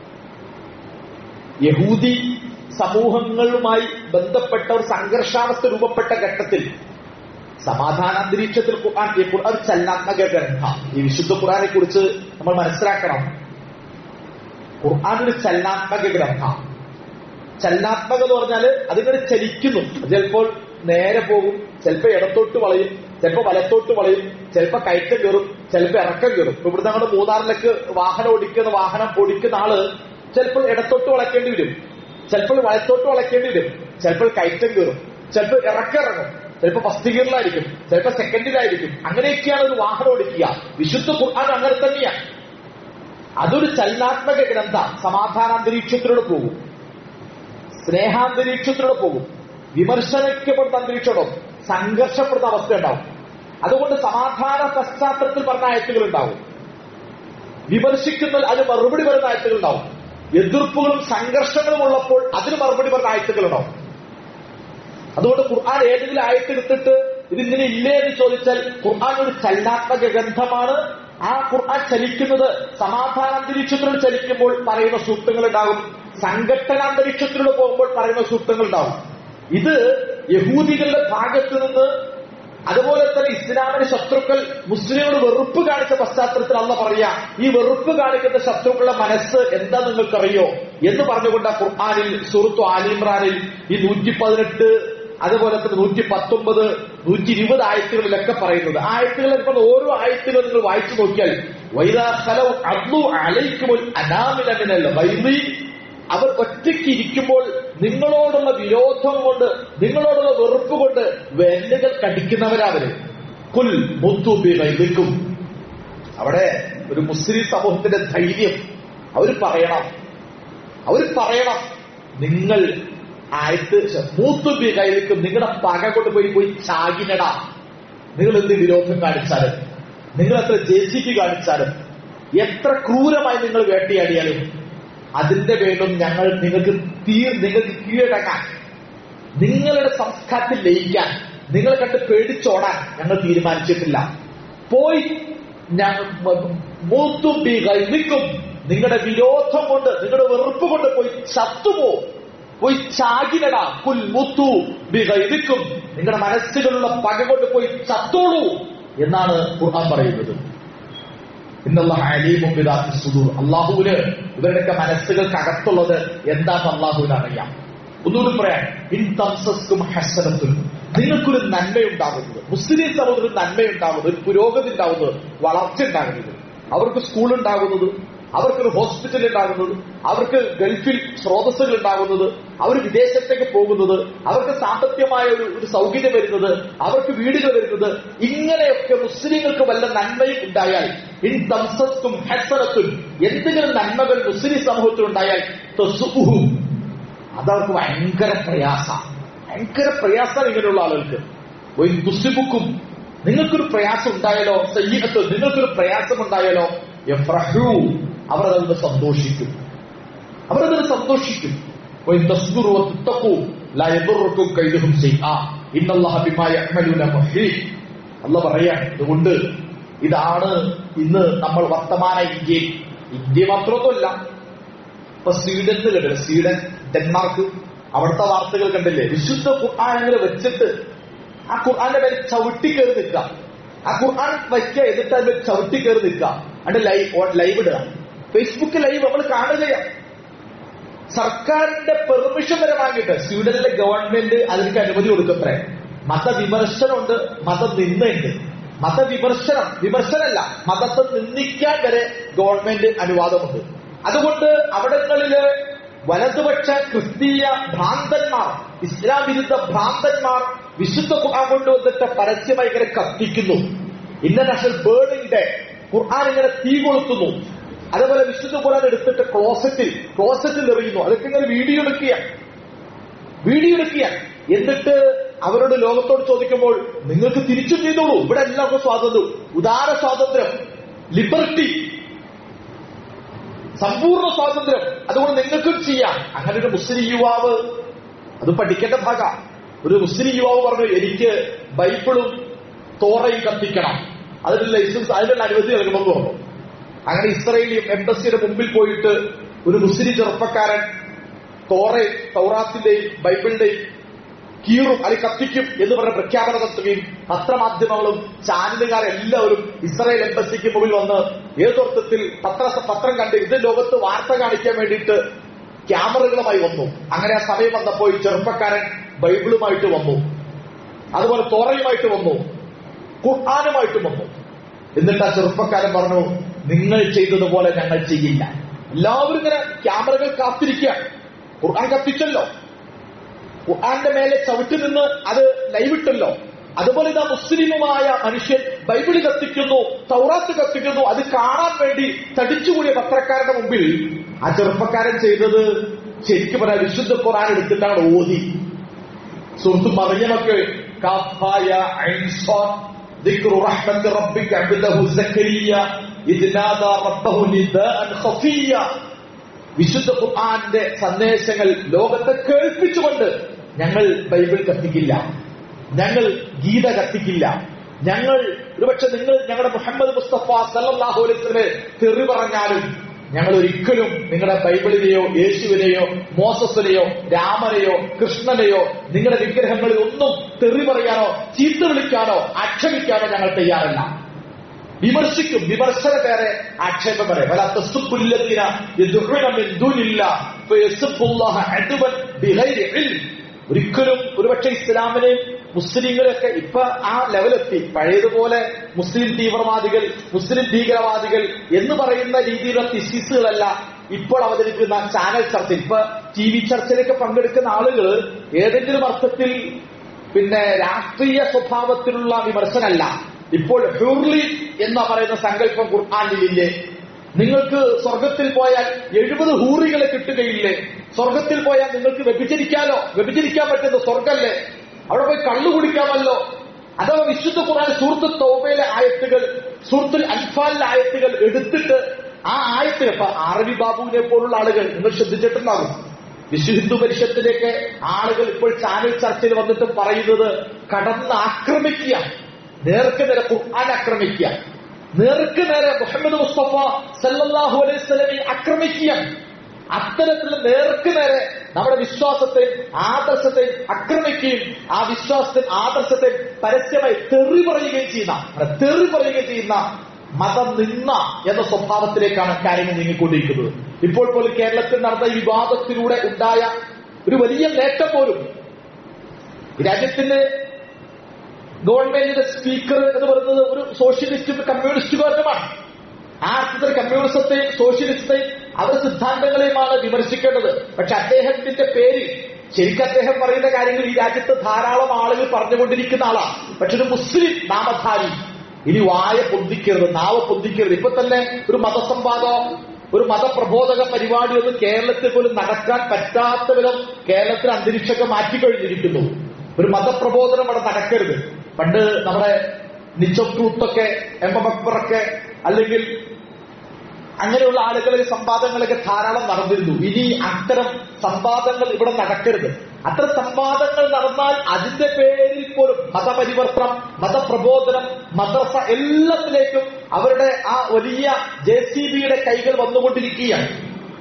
യഹൂദി സമൂഹങ്ങളുമായി ബന്ധപ്പെട്ട ഒരു സംഘർഷാവസ്ഥ രൂപപ്പെട്ട ഘട്ടത്തിൽ സമാധാന അന്തരീക്ഷത്തിൽ ഖുർആൻ ഈ ഖുർആൻ ചലനാത്മക ഗ്രന്ഥ ഈ വിശുദ്ധ ഖുർആനെ കുറിച്ച് നമ്മൾ മനസ്സിലാക്കണം ഖുർആൻ ഒരു ചലനാത്മക ഗ്രന്ഥ ചലനാത്മക എന്ന് പറഞ്ഞാൽ അതിങ്ങനെ ചലിക്കുന്നു ചിലപ്പോൾ നേരെ പോകും ചിലപ്പോൾ ഇടത്തോട്ട് വളയും ചിലപ്പോൾ വലത്തോട്ട് വളയും ചിലപ്പോൾ കയറ്റം കയറും ചിലപ്പോൾ ഇറക്കം കയറും ഇപ്പൊ ഇവിടുന്ന് അങ്ങോട്ട് മൂന്നാറിലേക്ക് വാഹനം ഓടിക്കുന്ന വാഹനം ഓടിക്കുന്ന ആള് ചിലപ്പോൾ ഇടത്തോട്ട് വളയ്ക്കേണ്ടി വരും ചിലപ്പോൾ വലത്തോട്ട് വളയ്ക്കേണ്ടി വരും ചിലപ്പോൾ കയറ്റം കയറും ചിലപ്പോൾ ഇറക്കം ഇറങ്ങും ചിലപ്പോൾ ഫസ്റ്റ് ഗിയറിലായിരിക്കും ചിലപ്പോൾ സെക്കൻഡിലായിരിക്കും അങ്ങനെയൊക്കെയാണ് ഒരു വാഹനം ഓടിക്കുക വിശുദ്ധ ഖുർആൻ അങ്ങനെ തന്നെയാണ് അതൊരു ചലനാത്മക ഗ്രന്ഥ സമാധാനാന്തരീക്ഷത്തിലൂടെ പോകും സ്നേഹാന്തരീക്ഷത്തിലൂടെ പോകും വിമർശനിക്കപ്പെടുന്ന അന്തരീക്ഷമുണ്ടാവും സംഘർഷപ്പെടുന്ന അവസ്ഥ ഉണ്ടാവും അതുകൊണ്ട് സമാധാന പശ്ചാത്തലത്തിൽ പറഞ്ഞ ആയത്തുകൾ ഉണ്ടാവും വിമർശിക്കുന്ന അതിന് മറുപടി പറയുന്ന ആയത്തുകൾ ഉണ്ടാവും എതിർപ്പുകളും സംഘർഷങ്ങളും ഉള്ളപ്പോൾ അതിന് മറുപടി പറഞ്ഞ ആയത്തുകൾ ഉണ്ടാവും അതുകൊണ്ട് ഖുർആൻ ഏതെങ്കിലും ആയത്തെടുത്തിട്ട് ഇതിങ്ങനെ ഇല്ലേ എന്ന് ചോദിച്ചാൽ ഖുർആൻ ഒരു ചലനാത്മക ഗ്രന്ഥമാണ് ആ ഖുർആൻ ചലിക്കുന്നത് സമാധാന അന്തരീക്ഷത്തിലൂടെ ചലിക്കുമ്പോൾ പറയുന്ന സൂക്തങ്ങൾ ഉണ്ടാകും സംഘട്ടന അന്തരീക്ഷത്തിലൂടെ പോകുമ്പോൾ പറയുന്ന സൂക്തങ്ങൾ ഉണ്ടാവും ഇത് യഹൂദികളുടെ ഭാഗത്ത് നിന്ന് അതുപോലെ തന്നെ ഇസ്ലാമിന്റെ ശത്രുക്കൾ മുസ്ലിങ്ങളോട് വെറുപ്പ് കാണിച്ച പശ്ചാത്തലത്തിൽ അല്ല പറയാ ഈ വെറുപ്പ് കാണിക്കുന്ന ശത്രുക്കളുടെ മനസ്സ് എന്താ നിങ്ങൾക്കറിയോ എന്ന് പറഞ്ഞുകൊണ്ട് ആ ഖുർആാനിൽ സുഹൃത്തു ആലിമ്രാനിൽ ഈ നൂറ്റി പതിനെട്ട് അതുപോലെ തന്നെ നൂറ്റി പത്തൊമ്പത് നൂറ്റി ഇരുപത് ആയത്തുകളിലൊക്കെ പറയുന്നത് ആയത്തുകളിൽ ഓരോ ആയത്തുകളും നിങ്ങൾ വായിച്ചു നോക്കിയാൽ വൈദാഹലൗ അബ്ദു അലൈക്കുമുൽ അനാമിലമിനല്ല വൈദി അവർ ഒറ്റയ്ക്ക് ഇരിക്കുമ്പോൾ നിങ്ങളോടുള്ള വിരോധം കൊണ്ട് നിങ്ങളോടുള്ള വെറുപ്പ് കൊണ്ട് വെല്ലുകൾ കടിക്കുന്നവരവര് കുൽ മുത്തുബി വൈദിക്കും അവിടെ ഒരു മുസ്ലിം സമൂഹത്തിന്റെ ധൈര്യം അവർ പറയണം അവർ പറയണം നിങ്ങൾ ആയത്ത് മൂത്തുബി കൈവിക്കും നിങ്ങളുടെ പക കൊണ്ട് പോയി പോയി ചാകിനട നിങ്ങൾ എന്ത് വിരോധം കാണിച്ചാലും നിങ്ങൾ എത്ര ജെ സി പി കാണിച്ചാലും എത്ര ക്രൂരമായി നിങ്ങൾ വേട്ടയാടിയാലും അതിന്റെ പേരിലും ഞങ്ങൾ നിങ്ങൾക്ക് തീർ നിങ്ങൾക്ക് കീഴടങ്ങാൻ നിങ്ങളുടെ സംസ്കാരത്തിൽ ലയിക്കാൻ നിങ്ങളെ കണ്ട് പേടിച്ചോടാൻ ഞങ്ങൾ തീരുമാനിച്ചിട്ടില്ല പോയി മൂത്തും നിൽക്കും നിങ്ങളുടെ വിരോധം കൊണ്ട് നിങ്ങളുടെ വെറുപ്പ് കൊണ്ട് പോയി ചത്തുപോ പോയി ചാകിനട പുൽ മുത്തു ബിഗൈദിക്കും നിങ്ങളുടെ മനസ്സുകളുള്ള പക കൊണ്ട് പോയി ചത്തോളൂ എന്നാണ് ഖുർആൻ പറയുന്നത് ഇന്നുള്ള അലീമും വിദാത്തി സുദൂർ അള്ളാഹുവിന് ഇവരുടെയൊക്കെ മനസ്സുകൾക്ക് അകത്തുള്ളത് എന്താന്ന് അള്ളാഹുവിന് അറിയാം ഒന്നുകൂടി പറയാൻ ഇൻ തംസസ്കും ഹസനത്തും നിങ്ങൾക്കൊരു നന്മയുണ്ടാകുന്നത് മുസ്ലിം സമൂഹത്തിൽ ഒരു നന്മയുണ്ടാകുന്നത് ഒരു പുരോഗതി ഉണ്ടാകുന്നത് വളർച്ച ഉണ്ടാകുന്നത് അവർക്ക് സ്കൂൾ ഉണ്ടാകുന്നത് അവർക്കൊരു ഹോസ്പിറ്റൽ ഉണ്ടാകുന്നത് അവർക്ക് ഗൾഫിൽ സ്രോതസ്സുകൾ ഉണ്ടാകുന്നത് അവർ വിദേശത്തേക്ക് പോകുന്നത് അവർക്ക് സാമ്പത്തികമായ ഒരു ഒരു സൗകര്യം വരുന്നത് അവർക്ക് വീടുകൾ വരുന്നത് ഇങ്ങനെയൊക്കെ മുസ്ലിങ്ങൾക്ക് വല്ല നന്മയും ഉണ്ടായാൽ ഇൻ തംസത്തും ഹസനത്തും എന്തെങ്കിലും നന്മകൾ മുസ്ലിം സമൂഹത്തിൽ ഉണ്ടായാൽ തൊസുഹും അതവർക്ക് ഭയങ്കര പ്രയാസ ഭയങ്കര പ്രയാസം ഇങ്ങനെയുള്ള ആളുകൾക്ക് ഒരു ദുസിബുക്കും നിങ്ങൾക്കൊരു പ്രയാസം ഉണ്ടായാലോ സയ്യത്ത് നിങ്ങൾക്കൊരു പ്രയാസം ഉണ്ടായാലോ എഫ്രഹു അവർ അതിന് സന്തോഷിക്കും അവരതിന് സന്തോഷിക്കും അല്ല പറയാൻ അതുകൊണ്ട് ഇതാണ് ഇന്ന് നമ്മൾ വർത്തമാന ഇന്ത്യ ഇന്ത്യ മാത്രമൊന്നുമല്ല ഇപ്പൊ സ്വീഡൻ കണ്ടില്ലേ സ്വീഡൻ ഡെൻമാർക്ക് അവിടുത്തെ വാർത്തകൾ കണ്ടില്ലേ വിശുദ്ധ ഖുർആാനങ്ങൾ വെച്ചിട്ട് ആ ഖുർആാന്റെ പേര് ചവിട്ടി കയറി നിൽക്കുക ആ ഖുർആൻ വയ്ക്കുക എന്നിട്ട് അതിന്റെ ചവിട്ടി കയറി നിൽക്കുക അതിന്റെ ലൈവ് ലൈവ് ഇടുക ഫേസ്ബുക്ക് ലൈവ് നമ്മൾ കാണുകയാണ് സർക്കാരിന്റെ പെർമിഷൻ വരെ വാങ്ങിയിട്ട് സ്വീഡനിലെ ഗവൺമെന്റ് അതിലേക്ക് അനുമതി കൊടുക്കത്രേ മതവിമർശനമുണ്ട് മതനിന്ദയുണ്ട് മതവിമർശനം വിമർശനമല്ല മതത്തെ നിന്ദിക്കാൻ വരെ ഗവൺമെന്റ് അനുവാദമുണ്ട് അതുകൊണ്ട് അവിടങ്ങളില് വലതുപക്ഷ ക്രിസ്തീയ ഭ്രാന്തന്മാർ ഇസ്ലാം വിരുദ്ധ ഭ്രാന്തന്മാർ വിശുദ്ധ ഖുർആൻ കൊണ്ടുവന്നിട്ട് പരസ്യമായി ഇങ്ങനെ കത്തിക്കുന്നു ഇന്റർനാഷണൽ ബേണിംഗ് ഡേ ഖുർആൻ ഇങ്ങനെ തീ കൊളുത്തുന്നു അതേപോലെ വിശുദ്ധ ഖുർആൻ എടുത്തിട്ട് ക്ലോസറ്റിൽ ക്ലോസറ്റിൽ എറിയുന്നു അതൊക്കെ ഇങ്ങനെ വീഡിയോ എടുക്കുക വീഡിയോ എടുക്കുക എന്നിട്ട് അവരോട് ലോകത്തോട് ചോദിക്കുമ്പോൾ നിങ്ങൾക്ക് തിരിച്ചും ചെയ്തോളൂ ഇവിടെ എല്ലാവർക്കും സ്വാതന്ത്ര്യം ഉദാര സ്വാതന്ത്ര്യം ലിബർട്ടി സമ്പൂർണ്ണ സ്വാതന്ത്ര്യം അതുകൊണ്ട് നിങ്ങൾക്കും ചെയ്യാം അങ്ങനെ ഒരു മുസ്ലിം യുവാവ് അത് പഠിക്കേണ്ട ഭാഗ ഒരു മുസ്ലിം യുവാവ് പറഞ്ഞു എനിക്ക് ബൈബിളും തോറയും കത്തിക്കണം അതിന്റെ ലൈസൻസ് അതിനുള്ള അനുമതി നൽകുമെന്ന് പറഞ്ഞു അങ്ങനെ ഇസ്രയേലി എംബസിയുടെ മുമ്പിൽ പോയിട്ട് ഒരു മുസ്ലിം ചെറുപ്പക്കാരൻ തോറെ തൗറാത്തിന്റെയും ബൈബിളിന്റെയും കീറും അല്ലെങ്കിൽ കത്തിക്കും എന്ന് പറഞ്ഞ പ്രഖ്യാപനം നടത്തുകയും പത്രമാധ്യമങ്ങളും ചാനലുകാരെല്ലാവരും ഇസ്രായേൽ എംബസിക്ക് മുമ്പിൽ വന്ന് ഏതൊർത്ഥത്തിൽ പത്ര പത്രം കണ്ട് ഇത് ലോകത്ത് വാർത്ത കാണിക്കാൻ വേണ്ടിയിട്ട് ക്യാമറകളുമായി വന്നു അങ്ങനെ ആ സമയം വന്നപ്പോൾ ഈ ചെറുപ്പക്കാരൻ ബൈബിളുമായിട്ട് വന്നു അതുപോലെ തോറയുമായിട്ട് വന്നു ഖുർആാനുമായിട്ട് വന്നു എന്നിട്ട് ആ ചെറുപ്പക്കാരൻ പറഞ്ഞു നിങ്ങൾ ചെയ്തതുപോലെ ഞങ്ങൾ ചെയ്യില്ല എല്ലാവരും ഇങ്ങനെ ക്യാമറകൾ കാത്തിരിക്കുക ഖുർആൻ കത്തിച്ചല്ലോ ഖുർആന്റെ മേലെ ചവിട്ടി നിന്ന് അത് ലൈവിട്ടല്ലോ അതുപോലെ ഇതാ മുസ്ലിമുമായ മനുഷ്യൻ ബൈബിള് കത്തിക്കുന്നു തൗറാത്ത് കത്തിക്കുന്നു അത് കാണാൻ വേണ്ടി തടിച്ചുകൂടിയ പത്രക്കാരുടെ മുമ്പിൽ ആ ചെറുപ്പക്കാരൻ ചെയ്തത് ശരിക്കും പറയാം വിശുദ്ധ ഖുർആൻ എടുത്തിട്ടാണ് ഓതി സുഹൃത്ത് മറിയമൊക്കെ കാഫായ ഐൻസാൻ ذكر رحمة ربك عبده زكريا إذ نادى ربه نداء خفيا വിശുദ്ധ ഖുർആന്റെ സന്ദേശങ്ങൾ ലോകത്തെ കേൾപ്പിച്ചുകൊണ്ട് ഞങ്ങൾ ബൈബിൾ കത്തിക്കില്ല ഞങ്ങൾ ഗീത കത്തിക്കില്ല ഞങ്ങൾ ഒരുപക്ഷെ നിങ്ങൾ ഞങ്ങളുടെ മുഹമ്മദ് മുസ്തഫ സല്ലാഹു അലൈസ്ലെ തെറി പറഞ്ഞാലും ഞങ്ങൾ ഒരിക്കലും നിങ്ങളുടെ ബൈബിളിനെയോ യേശുവിനെയോ മോസസിനെയോ രാമനെയോ കൃഷ്ണനെയോ നിങ്ങളുടെ വിഗ്രഹങ്ങളിൽ ഒന്നും തെറി പറയാനോ ചീത്ത വിളിക്കാനോ ആക്ഷേപിക്കാനോ ഞങ്ങൾ തയ്യാറല്ല വിമർശിക്കും വിമർശന പേരെ ആക്ഷേപം വരെ വല തസ്സുബുല്ലദീന യദ്ഉന മിൻ ദൂനില്ല ഫയസ്ബുല്ലാഹ അദ്വൻ ബിഗൈരി ഇൽം ഒരിക്കലും ഒരുപക്ഷെ ഇസ്ലാമിനെയും മുസ്ലിങ്ങളെയൊക്കെ ഇപ്പൊ ആ ലെവലെത്തി പഴയതുപോലെ മുസ്ലിം തീവ്രവാദികൾ മുസ്ലിം ഭീകരവാദികൾ എന്ന് പറയുന്ന രീതിയിലുള്ള തിസീസുകളല്ല ഇപ്പോൾ അവതരിപ്പിക്കുന്ന ചാനൽ ചർച്ച ഇപ്പൊ ടി വി ചർച്ചയിലൊക്കെ പങ്കെടുക്കുന്ന ആളുകൾ ഏതെങ്കിലും അർത്ഥത്തിൽ പിന്നെ രാഷ്ട്രീയ സ്വഭാവത്തിലുള്ള വിമർശനമല്ല ഇപ്പോൾ ഹ്യൂർലി എന്ന് പറയുന്ന സങ്കല്പം ഖുർആാനിലില്ലേ നിങ്ങൾക്ക് സ്വർഗത്തിൽ പോയാൽ എഴുപത് ഹൂറികളെ കിട്ടുകയില്ലേ സ്വർഗത്തിൽ പോയാൽ നിങ്ങൾക്ക് വ്യഭിചരിക്കാലോ വ്യഭിചരിക്കാൻ പറ്റുന്ന സ്വർഗല്ലേ അവിടെ പോയി കള്ളു കുടിക്കാമല്ലോ അഥവാ വിശുദ്ധ ഖുർആൻ സൂറത്ത് തൗബയിലെ ആയത്തുകൾ സൂറത്തുൽ അൻഫാലിലെ ആയത്തുകൾ എടുത്തിട്ട് ആ ആയത്തിൽ ഇപ്പൊ അറബി ബാബുവിനെ പോലുള്ള ആളുകൾ നിങ്ങൾ ശ്രദ്ധിച്ചിട്ടുണ്ടാകും വിശുഹിന്ദു പരിഷത്തിലേക്ക് ആളുകൾ ഇപ്പോൾ ചാനൽ ചർച്ചയിൽ വന്നിട്ട് പറയുന്നത് കടന്ന് ആക്രമിക്കുക നേർക്ക് നേരെ ഖുർആൻ ആക്രമിക്കുക നേർക്ക് നേരെ മുഹമ്മദ് മുസ്തഫ സല്ലല്ലാഹു അലൈഹി സ്വലമെ ആക്രമിക്കുക അത്തരത്തിലുള്ള നേർക്ക് നേരെ നമ്മുടെ വിശ്വാസത്തെ ആദർശത്തെ ആക്രമിക്കുകയും ആ വിശ്വാസത്തെ ആദർശത്തെ പരസ്യമായി തെറി പറയുകയും ചെയ്യുന്ന അങ്ങനെ തെറി പറയുകയും ചെയ്യുന്ന മതം നിന്ന എന്ന സ്വഭാവത്തിലേക്കാണ് കാര്യങ്ങൾ നീങ്ങിക്കൊണ്ടിരിക്കുന്നത് ഇപ്പോൾ പോലും കേരളത്തിൽ നടന്ന ഈ വിവാദത്തിലൂടെ ഉണ്ടായ ഒരു വലിയ നേട്ടം പോലും രാജ്യത്തിന്റെ ഗവൺമെന്റിന്റെ സ്പീക്കർ എന്ന് പറയുന്നത് ഒരു സോഷ്യലിസ്റ്റ് കമ്മ്യൂണിസ്റ്റുകാരനുമാണ് ആ അർത്ഥത്തിൽ കമ്മ്യൂണിസത്തെയും സോഷ്യലിസത്തെയും അവരുടെ സിദ്ധാന്തങ്ങളെയുമാണ് വിമർശിക്കേണ്ടത് പക്ഷെ അദ്ദേഹത്തിന്റെ പേരിൽ ശരിക്കും അദ്ദേഹം പറയുന്ന കാര്യങ്ങൾ ഈ രാജ്യത്ത് ധാരാളം ആളുകൾ പറഞ്ഞുകൊണ്ടിരിക്കുന്ന ആളാണ് പക്ഷെ ഒരു മുസ്ലിം നാമധാരി ഇനി വായ പൊന്തിക്കരുത് നാവ പൊന്തിക്കരുത് ഇപ്പൊ തന്നെ ഒരു മതസംവാദോ ഒരു മതപ്രബോധക പരിപാടിയൊന്നും കേരളത്തിൽ പോലും നടക്കാൻ പറ്റാത്ത വിധം കേരളത്തിൽ അന്തരീക്ഷമൊക്കെ മാറ്റിക്കഴിഞ്ഞിരിക്കുന്നു ഒരു മതപ്രബോധനം അവിടെ നടക്കരുത് പണ്ട് നമ്മുടെ നിച്ചം ട്രൂത്തൊക്കെ എം എം അക്ബറൊക്കെ അല്ലെങ്കിൽ അങ്ങനെയുള്ള ആളുകളിൽ സംവാദങ്ങളൊക്കെ ധാരാളം നടന്നിരുന്നു ഇനി അത്തരം സംവാദങ്ങൾ ഇവിടെ നടക്കരുത് അത്തരം സംവാദങ്ങൾ നടന്നാൽ അതിന്റെ പേരിൽ പോലും മതപരിവർത്തനം മതപ്രബോധനം മദ്രസ എല്ലാത്തിലേക്കും അവരുടെ ആ വലിയ ജെ സി ബിയുടെ കൈകൾ വന്നുകൊണ്ടിരിക്കുകയാണ്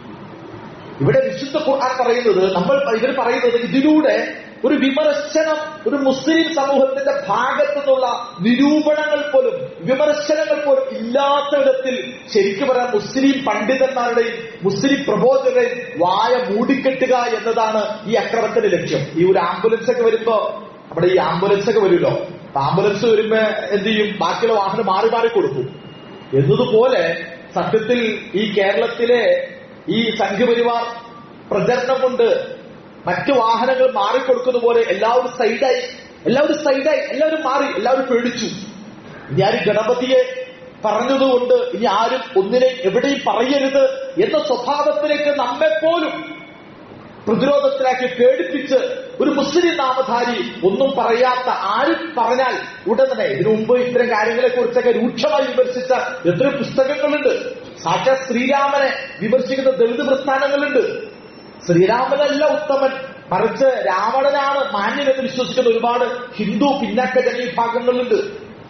ഇവിടെ വിശുദ്ധ ഖുർആൻ പറയുന്നത് നമ്മൾ ഇവർ പറയുന്നത് ഇതിലൂടെ ഒരു വിമർശനം ഒരു മുസ്ലിം സമൂഹത്തിന്റെ ഭാഗത്തു നിന്നുള്ള നിരൂപണങ്ങൾ പോലും വിമർശനങ്ങൾ പോലും ഇല്ലാത്ത വിധത്തിൽ ശരിക്കും പറയാൻ മുസ്ലിം പണ്ഡിതന്മാരുടെയും മുസ്ലിം പ്രബോധകരുടെയും വായ മൂടിക്കെട്ടുക എന്നതാണ് ഈ അക്രമത്തിന്റെ ലക്ഷ്യം ഈ ഒരു ആംബുലൻസ് ഒക്കെ വരുമ്പോ നമ്മുടെ ഈ ആംബുലൻസ് ഒക്കെ വരുമല്ലോ ആംബുലൻസ് വരുമ്പോ എന്ത് ചെയ്യും ബാക്കിയുള്ള വാഹനം മാറി മാറി കൊടുക്കും എന്നതുപോലെ സത്യത്തിൽ ഈ കേരളത്തിലെ ഈ സംഘപരിവാർ പ്രചരണം കൊണ്ട് മറ്റു വാഹനങ്ങൾ മാറിക്കൊടുക്കുന്ന പോലെ എല്ലാവരും സൈഡായി എല്ലാവരും സൈഡായി എല്ലാവരും മാറി എല്ലാവരും പേടിച്ചു ഇനി ആരും ഗണപതിയെ പറഞ്ഞതുകൊണ്ട് ഇനി ആരും ഒന്നിനെ എവിടെയും പറയരുത് എന്ന സ്വഭാവത്തിലേക്ക് നമ്മെപ്പോലും പ്രതിരോധത്തിലാക്കി പേടിപ്പിച്ച് ഒരു മുസ്ലിം നാമധാരി ഒന്നും പറയാത്ത ആരും പറഞ്ഞാൽ ഉടൻ തന്നെ ഇതിനു മുമ്പ് ഇത്തരം കാര്യങ്ങളെ കുറിച്ചൊക്കെ രൂക്ഷമായി വിമർശിച്ച എത്രയോ പുസ്തകങ്ങളുണ്ട് സാക്ഷാ ശ്രീരാമനെ വിമർശിക്കുന്ന ദളിത് പ്രസ്ഥാനങ്ങളുണ്ട് ശ്രീരാമനല്ല ഉത്തമൻ മറിച്ച് രാവണനാണ് മാന്യനെന്ന് വിശ്വസിക്കുന്ന ഒരുപാട് ഹിന്ദു പിന്നാക്ക ജനവിഭാഗങ്ങളുണ്ട്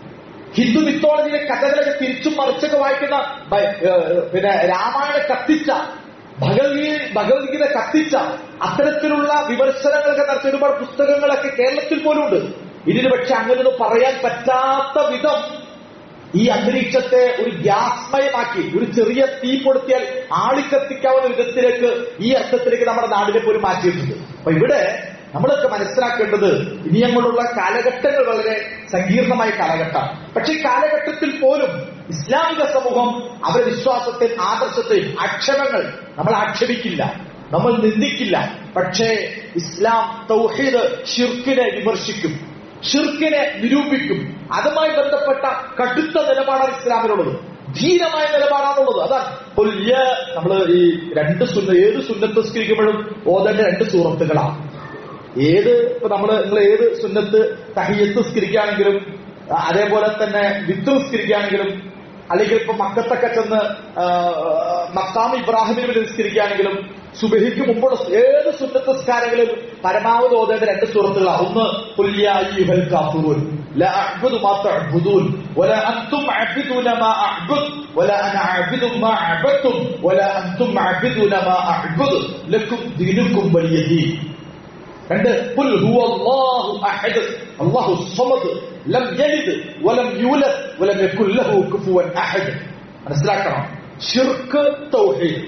ഹിന്ദു മിത്തോളജിയിലെ കഥകളൊക്കെ തിരിച്ചും മറിച്ചൊക്കെ വായിക്കുന്ന ബ- ഏഹ് പിന്നെ രാമായണ കത്തിച്ച ഭഗവത്ഗീത ഭഗവത്ഗീത കത്തിച്ച അത്തരത്തിലുള്ള വിമർശനങ്ങളൊക്കെ നടത്തിയ ഒരുപാട് പുസ്തകങ്ങളൊക്കെ കേരളത്തിൽ പോലും ഉണ്ട് ഇതിന് പക്ഷെ അങ്ങനെയൊന്നും പറയാൻ പറ്റാത്ത വിധം ഈ അന്തരീക്ഷത്തെ ഒരു ഗ്യാസ്മയമാക്കി ഒരു ചെറിയ തീ പൊടുത്തിയാൽ ആളിക്കത്തിക്കാവുന്ന വിധത്തിലേക്ക് ഈ അർത്ഥത്തിലേക്ക് നമ്മുടെ നാടിനെ പോലും മാറ്റിയിട്ടുണ്ട് അപ്പൊ ഇവിടെ നമ്മളൊക്കെ മനസ്സിലാക്കേണ്ടത് ഇനി അങ്ങോട്ടുള്ള കാലഘട്ടങ്ങൾ വളരെ സങ്കീർണമായ കാലഘട്ടം പക്ഷെ ഈ കാലഘട്ടത്തിൽ പോലും ഇസ്ലാമിക സമൂഹം അവരുടെ വിശ്വാസത്തെ ആദർശത്തെ ആക്ഷേപങ്ങൾ നമ്മൾ ആക്ഷേപിക്കില്ല നമ്മൾ നിന്ദിക്കില്ല പക്ഷേ ഇസ്ലാം തൗഹീദ് ഷിർക്കിനെ വിമർശിക്കും ഷിർക്കിനെ നിരൂപിക്കും അതുമായി ബന്ധപ്പെട്ട കടുത്ത നിലപാടാണ് ഇസ്ലാമിനുള്ളത് ധീരമായ നിലപാടാണുള്ളത് അതാണ് കൊല്യ നമ്മൾ ഈ രണ്ട് സുന്ന ഏത് സുന്നത്ത് സ്കരിക്കുമ്പോഴും ഓതേണ്ട രണ്ട് സൂറത്തുകളാണ് ഏത് ഇപ്പൊ നമ്മള് നിങ്ങൾ ഏത് സുന്നത്ത് തഹിയത്ത് സ്കരിക്കുകയാണെങ്കിലും ആ, അതേപോലെ തന്നെ വിത്ത് സ്കരിക്കുകയാണെങ്കിലും അല്ലെങ്കിൽ ഇപ്പൊ മക്കത്തൊക്കെ ചെന്ന് ആ, മക്കാം ഇബ്രാഹിമിന് വേണ്ടി നിസ്കരിക്കുകയാണെങ്കിലും സുബഹിക്ക് മുമ്പുള്ള ഏത് സുന്നത്ത് സ്കാരങ്ങളിലും പരമാവധി ഓതേണ്ട രണ്ട് സുഹൃത്തുക്കളാണ് ഒന്ന് "ഖുൽ യാ അയ്യുഹൽ കാഫിറൂൻ ലാ അഅ്ബുദു മാ തഅ്ബുദൂൻ വലാ അൻതും അഅ്ബുദൂന മാ അഅ്ബുദ് വലാ അന അഅ്ബുദു മാ അഅ്ബദ്തും വലാ അൻതും അഅ്ബുദൂന മാ അഅ്ബുദ് ലക്കും ദീനുക്കും വലിയ ദീൻ രണ്ട് "ഖുൽ ഹുവല്ലാഹു അഹദ് അല്ലാഹു സ്വമദ് ലം യലിദ് വലം യൂലദ് വലം യകുൽ ലഹു കുഫുവൻ അഹദ് മനസ്സിലാക്കണം ഷിർക്ക് തൗഹീദ്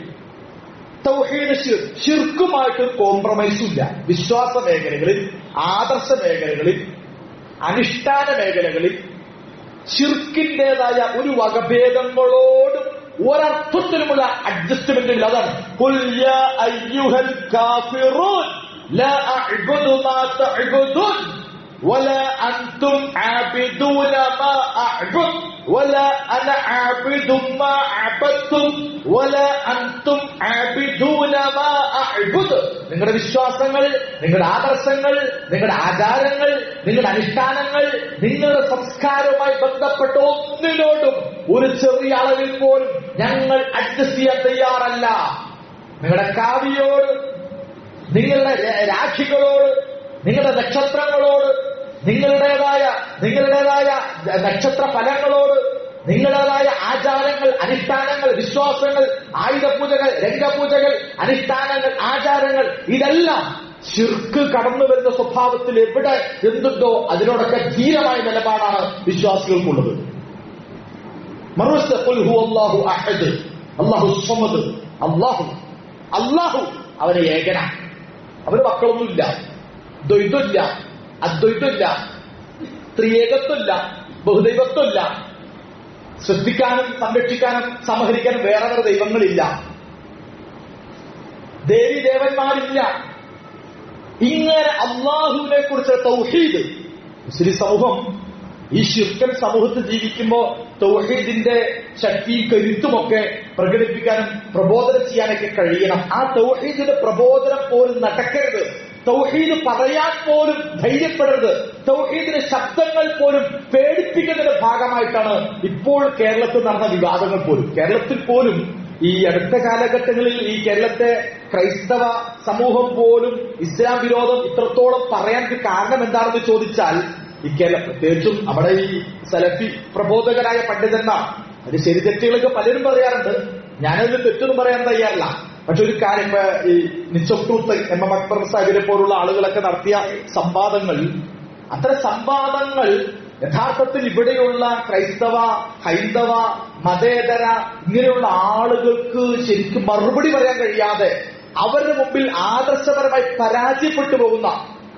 തൗഹീദ് ഷിർക്ക് ഷിർക്കുമായിട്ട് കോംപ്രമൈസും ഇല്ല വിശ്വാസ മേഖലകളിൽ ആദർശ മേഖലകളിൽ അനുഷ്ഠാന മേഖലകളിൽ ഷിർക്കിന്റേതായ ഒരു വകഭേദങ്ങളോടും ഒരർത്ഥത്തിലുമുള്ള അഡ്ജസ്റ്റ്മെന്റ് ഇല്ല അതാണ് "ഖുൽ യാ അയ്യുഹൽ കാഫിറൂൻ ലാ അഅ്ബുദു മാ തഅ്ബുദൂൻ ولا أنتم عابدون ما أعبد ولا أنا عابد ما عبدتم ولا أنتم عابدون ما أعبد നിങ്ങളുടെ വിശ്വാസങ്ങൾ നിങ്ങളുടെ ആദർശങ്ങൾ നിങ്ങളുടെ ആചാരങ്ങൾ നിങ്ങളുടെ അനുഷ്ഠാനങ്ങൾ നിങ്ങളുടെ സംസ്കാരവുമായി ബന്ധപ്പെട്ട ഒന്നിനോടും ഒരു ചെറിയ അളവിൽ പോലും ഞങ്ങൾ അഡ്ജസ്റ്റ് ചെയ്യാൻ തയ്യാറല്ല നിങ്ങളുടെ കാവിയോട് നിങ്ങളുടെ ര- രാഖികളോട് നിങ്ങളുടെ നക്ഷത്രങ്ങളോട് നിങ്ങളുടേതായ നിങ്ങളുടേതായ നക്ഷത്ര ഫലങ്ങളോട് നിങ്ങളുടേതായ ആചാരങ്ങൾ അനുഷ്ഠാനങ്ങൾ വിശ്വാസങ്ങൾ ആയുധപൂജകൾ രംഗപൂജകൾ അനുഷ്ഠാനങ്ങൾ ആചാരങ്ങൾ ഇതെല്ലാം ശിർക്ക് കടന്നു വരുന്ന സ്വഭാവത്തിൽ എവിടെ എന്തുണ്ടോ അതിനോടൊക്കെ ധീരമായ നിലപാടാണ് വിശ്വാസികൾക്കുള്ളത് മറുവശത്ത് ഖുൽ ഹുവല്ലാഹു അഹദ് അല്ലാഹു സ്വമദ് അല്ലാഹു അല്ലാഹു അവനെ ഏകനാണ് അവന് മക്കളൊന്നുമില്ല ദ്വൈതമില്ല അദ്വൈതമില്ല ത്രിയേകത്വമില്ല ബഹുദൈവത്വമില്ല ശ്രദ്ധിക്കാനും സംരക്ഷിക്കാനും സമഹരിക്കാനും വേറെ വേറെ ദൈവങ്ങളില്ല ദേവി ദേവന്മാരില്ല ഇങ്ങനെ അള്ളാഹുവിനെ കുറിച്ച് തൗഹീദ് മുസ്ലിം സമൂഹം ഈ ശിർക്കൻ സമൂഹത്തിൽ ജീവിക്കുമ്പോൾ തൗഹീദിന്റെ ശക്തിയും കരുത്തുമൊക്കെ പ്രകടിപ്പിക്കാനും പ്രബോധനം ചെയ്യാനൊക്കെ കഴിയണം ആ തൗഹീദിന്റെ പ്രബോധനം പോലും നടക്കരുത് തൗഹീദ് പറയാൻ പോലും ധൈര്യപ്പെടരുത് തൗഹീദിന്റെ ശബ്ദങ്ങൾ പോലും പേടിപ്പിക്കുന്നതിന്റെ ഭാഗമായിട്ടാണ് ഇപ്പോൾ കേരളത്തിൽ നടന്ന വിവാദങ്ങൾ പോലും കേരളത്തിൽ പോലും ഈ അടുത്ത കാലഘട്ടങ്ങളിൽ ഈ കേരളത്തെ ക്രൈസ്തവ സമൂഹം പോലും ഇസ്ലാം വിരോധം ഇത്രത്തോളം പറയാൻ കാരണം എന്താണെന്ന് ചോദിച്ചാൽ ഈ കേരള പ്രത്യേകിച്ചും നമ്മുടെ ഈ സലഫി പ്രബോധകരായ പണ്ഡിതന്മാർ അത് ശരി തെറ്റുകളൊക്കെ പലരും പറയാറുണ്ട് ഞാനതിൽ തെറ്റൊന്നും പറയാൻ തയ്യാറില്ല പക്ഷെ ഒരു കാര്യം ഇപ്പൊ ഈ നിച്ചൊട്ടൂത്ത് എം എം അക്ബർ സാഹിബിനെ പോലുള്ള ആളുകളൊക്കെ നടത്തിയ സംവാദങ്ങൾ അത്തരം സംവാദങ്ങൾ യഥാർത്ഥത്തിൽ ഇവിടെയുള്ള ക്രൈസ്തവ ഹൈന്ദവ മതേതര ഇങ്ങനെയുള്ള ആളുകൾക്ക് ശരിക്കും മറുപടി പറയാൻ കഴിയാതെ അവരുടെ മുമ്പിൽ ആദർശപരമായി പരാജയപ്പെട്ടു പോകുന്ന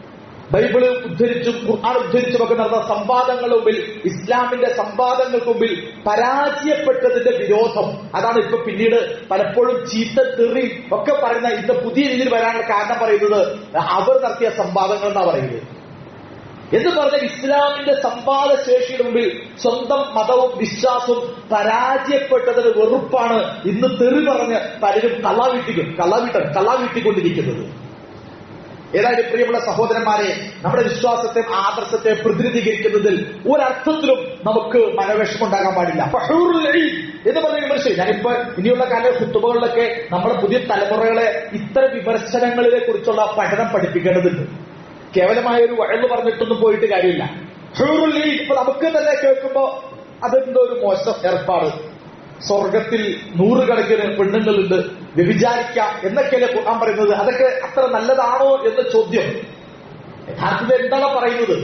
ബൈബിള് ഉദ്ധരിച്ചും ഖുർആൻ ഉദ്ധരിച്ചും ഒക്കെ നടന്ന സംവാദങ്ങളുടെ മുമ്പിൽ ഇസ്ലാമിന്റെ സംവാദങ്ങൾക്ക് മുമ്പിൽ പരാജയപ്പെട്ടതിന്റെ വിരോധം അതാണ് ഇപ്പൊ പിന്നീട് പലപ്പോഴും ചീത്ത തെറി ഒക്കെ പറയുന്ന ഇന്ന് പുതിയ രീതിയിൽ വരാനുള്ള കാരണം പറയുന്നത് അവർ നടത്തിയ സംവാദങ്ങൾ എന്നാ പറയുന്നത് എന്ന് പറഞ്ഞാൽ ഇസ്ലാമിന്റെ സംവാദ ശേഷിയുടെ മുമ്പിൽ സ്വന്തം മതവും വിശ്വാസവും പരാജയപ്പെട്ടതിന് വെറുപ്പാണ് ഇന്ന് തെറി പറഞ്ഞ് പലരും കള്ളാവീട്ടിക്കും കള്ളാവീട്ടൻ കള്ളാവീട്ടിക്കൊണ്ടിരിക്കുന്നത് ഏതായാലും പ്രിയമുള്ള സഹോദരന്മാരെ നമ്മുടെ വിശ്വാസത്തെ ആദർശത്തെ പ്രതിനിധീകരിക്കുന്നതിൽ ഒരർത്ഥത്തിലും നമുക്ക് മനോവിഷമം ഉണ്ടാകാൻ പാടില്ല അപ്പൊ ഹൂറുൽ ഈൻ എന്ന് പറഞ്ഞ വിമർശനം ഞാനിപ്പോ ഇനിയുള്ള കാല കുത്തുബകളിലൊക്കെ നമ്മുടെ പുതിയ തലമുറകളെ ഇത്തരം വിമർശനങ്ങളെ കുറിച്ചുള്ള പഠനം പഠിപ്പിക്കേണ്ടതുണ്ട് കേവലമായ ഒരു വഴന്ന് പറഞ്ഞിട്ടൊന്നും പോയിട്ട് കാര്യമില്ല ഹൂറുൽ ഈൻ ഇപ്പൊ നമുക്ക് തന്നെ കേൾക്കുമ്പോ അതെന്തോ ഒരു മോശം ഏർപ്പാട് സ്വർഗത്തിൽ നൂറുകണക്കിന് പെണ്ണുങ്ങളുണ്ട് വ്യഭിചാരിക്കാം എന്നൊക്കെയല്ലേ ഖുർആൻ പറയുന്നത് അതൊക്കെ അത്ര നല്ലതാണോ എന്ന ചോദ്യം യഥാർത്ഥത്തിൽ എന്താണ് പറയുന്നത്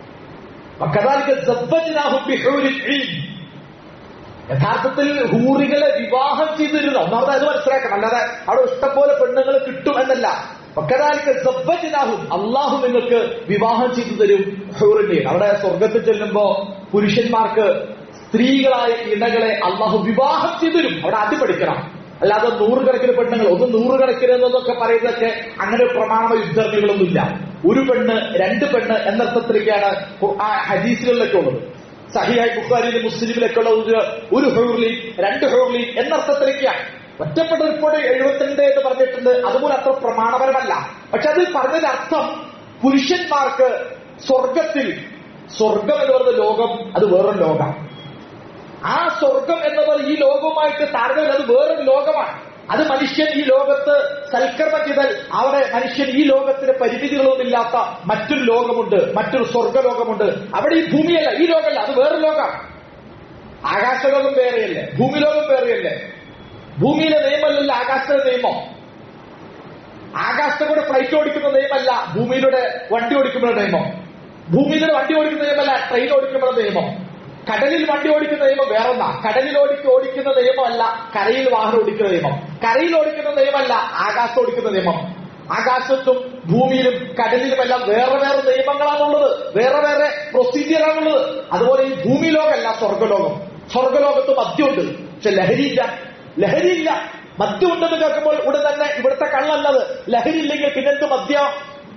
وكذلك زوجناهم بحور عين. യഥാർത്ഥത്തിൽ ഹൂറികളെ വിവാഹം ചെയ്തിരുന്നു ഒന്നാമത് അത് മനസ്സിലാക്കണം അല്ലാതെ അവിടെ ഇഷ്ടംപോലെ പെണ്ണുങ്ങൾ കിട്ടും എന്നല്ല വക്കതാലിക്ക് സബ്ബജിനാഹും അള്ളാഹു നിങ്ങൾക്ക് വിവാഹം ചെയ്തു തരും ഹൂറിനെ അവിടെ സ്വർഗത്തിൽ ചെല്ലുമ്പോ പുരുഷന്മാർക്ക് സ്ത്രീകളായ ഇണകളെ അള്ളാഹു വിവാഹം ചെയ്തു തരും അവിടെ ആദ്യം പഠിക്കണം അല്ലാതെ നൂറുകണക്കിന് പെണ്ണുങ്ങൾ ഒന്ന് നൂറുകണക്കിന് എന്നൊക്കെ പറയുന്നതൊക്കെ അങ്ങനെ പ്രമാണ യുദ്ധർമ്മികളൊന്നുമില്ല ഒരു പെണ്ണ് രണ്ട് പെണ്ണ് എന്നർത്ഥത്തിലേക്കാണ് ആ ഹദീസുകളിലൊക്കെ ഉള്ളത് സഹിയായി ബുഖാരിയിലും മുസ്ലിമിലൊക്കെ ഉള്ള ഒരു ഒരു ഹൗർലി രണ്ട് ഹൗർലി എന്നർത്ഥത്തിലേക്കാണ് ഒറ്റപ്പെട്ട റിപ്പോർട്ട് എഴുപത്തിരണ്ട് എന്ന് പറഞ്ഞിട്ടുണ്ട് അതുപോലെ അത്ര പ്രമാണപരമല്ല പക്ഷെ അത് പറഞ്ഞതിന്റെ അർത്ഥം പുരുഷന്മാർക്ക് സ്വർഗത്തിൽ സ്വർഗം എന്ന് പറയുന്ന ലോകം അത് വേറൊരു ലോകം ആ സ്വർഗം എന്നത് ഈ ലോകവുമായിട്ട് താരതമ്യം അത് വേറൊരു ലോകമാണ് അത് മനുഷ്യൻ ഈ ലോകത്ത് സൽക്കർമ്മം ചെയ്താൽ അവിടെ മനുഷ്യൻ ഈ ലോകത്തിന് പരിമിതികളൊന്നുമില്ലാത്ത മറ്റൊരു ലോകമുണ്ട് മറ്റൊരു സ്വർഗലോകമുണ്ട് അവിടെ ഈ ഭൂമിയല്ല ഈ ലോകമല്ല അത് വേറൊരു ലോകമാണ് ആകാശലോകം വേറെയല്ലേ ഭൂമിലോകം വേറെയല്ലേ ഭൂമിയിലെ നിയമമല്ലല്ലോ ആകാശത്തിലെ നിയമം ആകാശത്തെ കൂടെ ഫ്ലൈറ്റ് ഓടിക്കുന്ന നിയമമല്ല ഭൂമിയിലൂടെ വണ്ടി ഓടിക്കുമ്പോൾ നിയമം ഭൂമിയിലൂടെ വണ്ടി ഓടിക്കുന്ന നിയമമല്ല ട്രെയിൻ ഓടിക്കുമ്പോൾ നിയമം കടലിൽ വണ്ടി ഓടിക്കുന്ന നിയമം വേറൊന്നാ കടലിൽ ഓടിക്ക് ഓടിക്കുന്ന നിയമമല്ല കരയിൽ വാഹനം ഓടിക്കുന്ന നിയമം കരയിൽ ഓടിക്കുന്ന നിയമമല്ല ആകാശം ഓടിക്കുന്ന നിയമം ആകാശത്തും ഭൂമിയിലും കടലിലുമെല്ലാം വേറെ വേറെ നിയമങ്ങളാണുള്ളത് വേറെ വേറെ പ്രൊസീജിയറാണുള്ളത് അതുപോലെ ഈ ഭൂമി ലോകമല്ല സ്വർഗലോകം സ്വർഗലോകത്ത് മദ്യമുണ്ട് പക്ഷെ ലഹരിയില്ല ലഹരിയില്ല മദ്യമുണ്ടെന്ന് കേൾക്കുമ്പോൾ ഉടൻ തന്നെ ഇവിടുത്തെ കള്ളല്ലത് ലഹരി ഇല്ലെങ്കിൽ പിന്നെന്ത് മദ്യം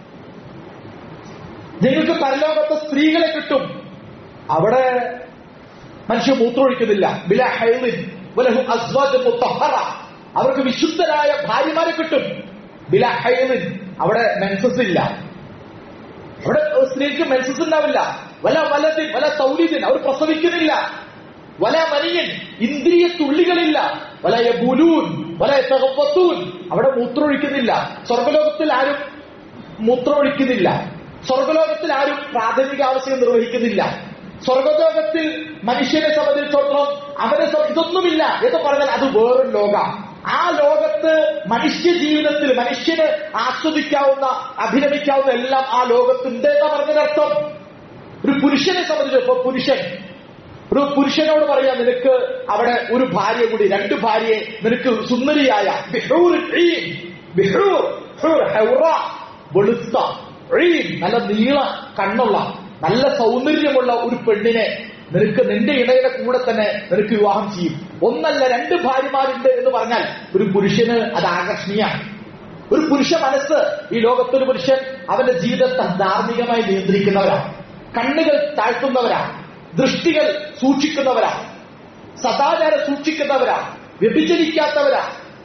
നിങ്ങൾക്ക് പരലോകത്ത് സ്ത്രീകളെ കിട്ടും അവിടെ മനുഷ്യ മൂത്രമൊഴിക്കുന്നില്ല ബില ഹൈലിൻ വലഹും അസ്വാജ് മുത്തഹറ അവർക്ക് വിശുദ്ധരായ ഭാര്യമാരെ കിട്ടും ബില ഹൈലിൻ അവിടെ മെൻസസ് ഇല്ല അവിടെ സ്ത്രീക്ക് മെൻസസ് ഉണ്ടാവില്ല വല വലതിൻ വല സൗലിദിൻ അവർ പ്രസവിക്കുന്നില്ല വല മനിയൻ ഇന്ദ്രിയ തുള്ളികളില്ല വല യബുലൂൻ വല തകപ്പത്തൂൻ അവിടെ മൂത്രമൊഴിക്കുന്നില്ല സ്വർഗലോകത്തിൽ ആരും മൂത്രമൊഴിക്കുന്നില്ല സ്വർഗലോകത്തിൽ ആരും പ്രാഥമിക ആവശ്യം നിർവഹിക്കുന്നില്ല സ്വർഗലോകത്തിൽ മനുഷ്യനെ സംബന്ധിച്ചിടത്തോളം അവനെ സംബ- ഇതൊന്നുമില്ല എന്ന് പറഞ്ഞാൽ അത് വേറൊരു ലോക ആ ലോകത്ത് മനുഷ്യ ജീവിതത്തിൽ മനുഷ്യന് ആസ്വദിക്കാവുന്ന അഭിനമിക്കാവുന്ന എല്ലാം ആ ലോകത്തുണ്ട് എന്ന് പറഞ്ഞതിനർത്ഥം ഒരു പുരുഷനെ സംബന്ധിച്ച് ഇപ്പൊ പുരുഷൻ ഒരു പുരുഷനോട് പറയാം നിനക്ക് അവിടെ ഒരു ഭാര്യ കൂടി രണ്ട് ഭാര്യയെ നിനക്ക് സുന്ദരിയായ ബിഹൂർ ഈൻ, ബിഹൂർ, ഹൂർ, ഹൗറ, വെളുത്ത ഈൻ, നല്ല നീള കണ്ണുള്ള നല്ല സൗന്ദര്യമുള്ള ഒരു പെണ്ണിനെ നിനക്ക് നിന്റെ ഇണയുടെ കൂടെ തന്നെ നിനക്ക് വിവാഹം ചെയ്യും ഒന്നല്ല രണ്ട് ഭാര്യമാരുണ്ട് എന്ന് പറഞ്ഞാൽ ഒരു പുരുഷന് അത് ആകർഷണീയമാണ് ഒരു പുരുഷ മനസ്സ് ഈ ലോകത്തൊരു പുരുഷൻ അവന്റെ ജീവിതത്തെ ധാർമ്മികമായി നിയന്ത്രിക്കുന്നവരാണ് കണ്ണുകൾ താഴ്ത്തുന്നവരാ ദൃഷ്ടികൾ സൂക്ഷിക്കുന്നവരാ സദാചാരം സൂക്ഷിക്കുന്നവരാ വ്യഭിചരിക്കാത്തവരാ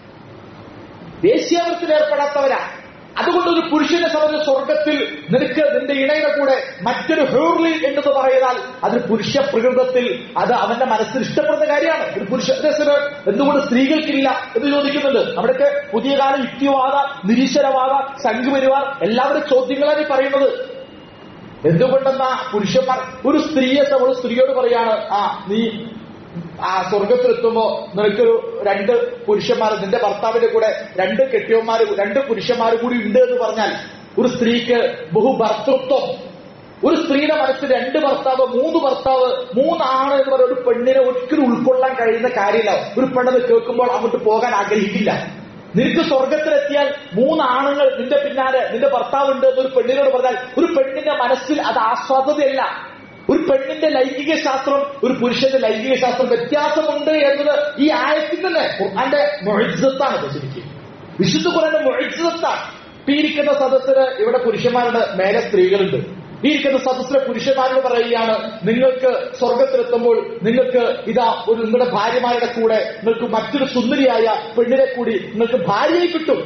ദേശീയവൃത്തിൽ ഏർപ്പെടാത്തവരാ അതുകൊണ്ട് ഒരു പുരുഷനെ സംബന്ധിച്ച് സ്വർഗത്തിൽ നിനക്ക് നിന്റെ ഇണയുടെ കൂടെ മറ്റൊരു ഹേർലി എന്നത് പറയുന്നാൽ അത് പുരുഷ പ്രകൃതത്തിൽ അത് അവന്റെ മനസ്സിൽ ഇഷ്ടപ്പെടുന്ന കാര്യമാണ് ഒരു പുരുഷ രസന് എന്തുകൊണ്ട് സ്ത്രീകൾക്കില്ല എന്ന് ചോദിക്കുന്നുണ്ട് അവിടെയൊക്കെ പുതിയ കാല യുക്തിവാദ നിരീശ്വരവാദ സംഘപരിവാർ എല്ലാവരും ചോദ്യങ്ങളാണ് ഈ പറയുന്നത് എന്തുകൊണ്ടെന്നാ പുരുഷന്മാർ ഒരു സ്ത്രീയെ ഒരു സ്ത്രീയോട് പറയാണ് ആ നീ ആ സ്വർഗത്തിലെത്തുമ്പോ നിനക്കൊരു രണ്ട് പുരുഷന്മാർ നിന്റെ ഭർത്താവിന്റെ കൂടെ രണ്ട് കെട്ടിയന്മാർ രണ്ട് പുരുഷന്മാർ കൂടി ഉണ്ട് എന്ന് പറഞ്ഞാൽ ഒരു സ്ത്രീക്ക് ബഹുഭർത്തൃത്വം ഒരു സ്ത്രീയുടെ മനസ്സിൽ രണ്ട് ഭർത്താവ് മൂന്ന് ഭർത്താവ് മൂന്നാണ് എന്ന് പറയുന്ന ഒരു പെണ്ണിനെ ഒരിക്കലും ഉൾക്കൊള്ളാൻ കഴിയുന്ന കാര്യമില്ല ഒരു പെണ്ണെന്ന് കേൾക്കുമ്പോൾ അങ്ങോട്ട് പോകാൻ ആഗ്രഹിക്കില്ല നിനക്ക് സ്വർഗത്തിലെത്തിയാൽ മൂന്ന് ആണുങ്ങൾ നിന്റെ പിന്നാലെ നിന്റെ ഭർത്താവുണ്ട് എന്നൊരു പെണ്ണിനോട് പറഞ്ഞാൽ ഒരു പെണ്ണിന്റെ മനസ്സിൽ അത് ആസ്വാദതയല്ല ഒരു പെണ്ണിന്റെ ലൈംഗിക ശാസ്ത്രം ഒരു പുരുഷന്റെ ലൈംഗിക ശാസ്ത്രം വ്യത്യാസമുണ്ട് എന്നത് ഈ ആയത്തിന്റെ ഖുർആന്റെ മൊഴിജത്താണ് ശരിക്കും വിശുദ്ധ ഖുർആന്റെ മൊഴിജത്താണ് ഈ ഇരിക്കുന്ന സദസ്സിന് ഇവിടെ പുരുഷന്മാരുടെ മേലെ സ്ത്രീകളുണ്ട് ഈ ഇരിക്കുന്ന സദസ്സിലെ പുരുഷന്മാരോട് പറയുകയാണ് നിങ്ങൾക്ക് സ്വർഗത്തിലെത്തുമ്പോൾ നിങ്ങൾക്ക് ഇതാ ഒരു നിങ്ങളുടെ ഭാര്യമാരുടെ കൂടെ നിങ്ങൾക്ക് മറ്റൊരു സുന്ദരിയായ പെണ്ണിനെ കൂടി നിങ്ങൾക്ക് ഭാര്യയെ കിട്ടും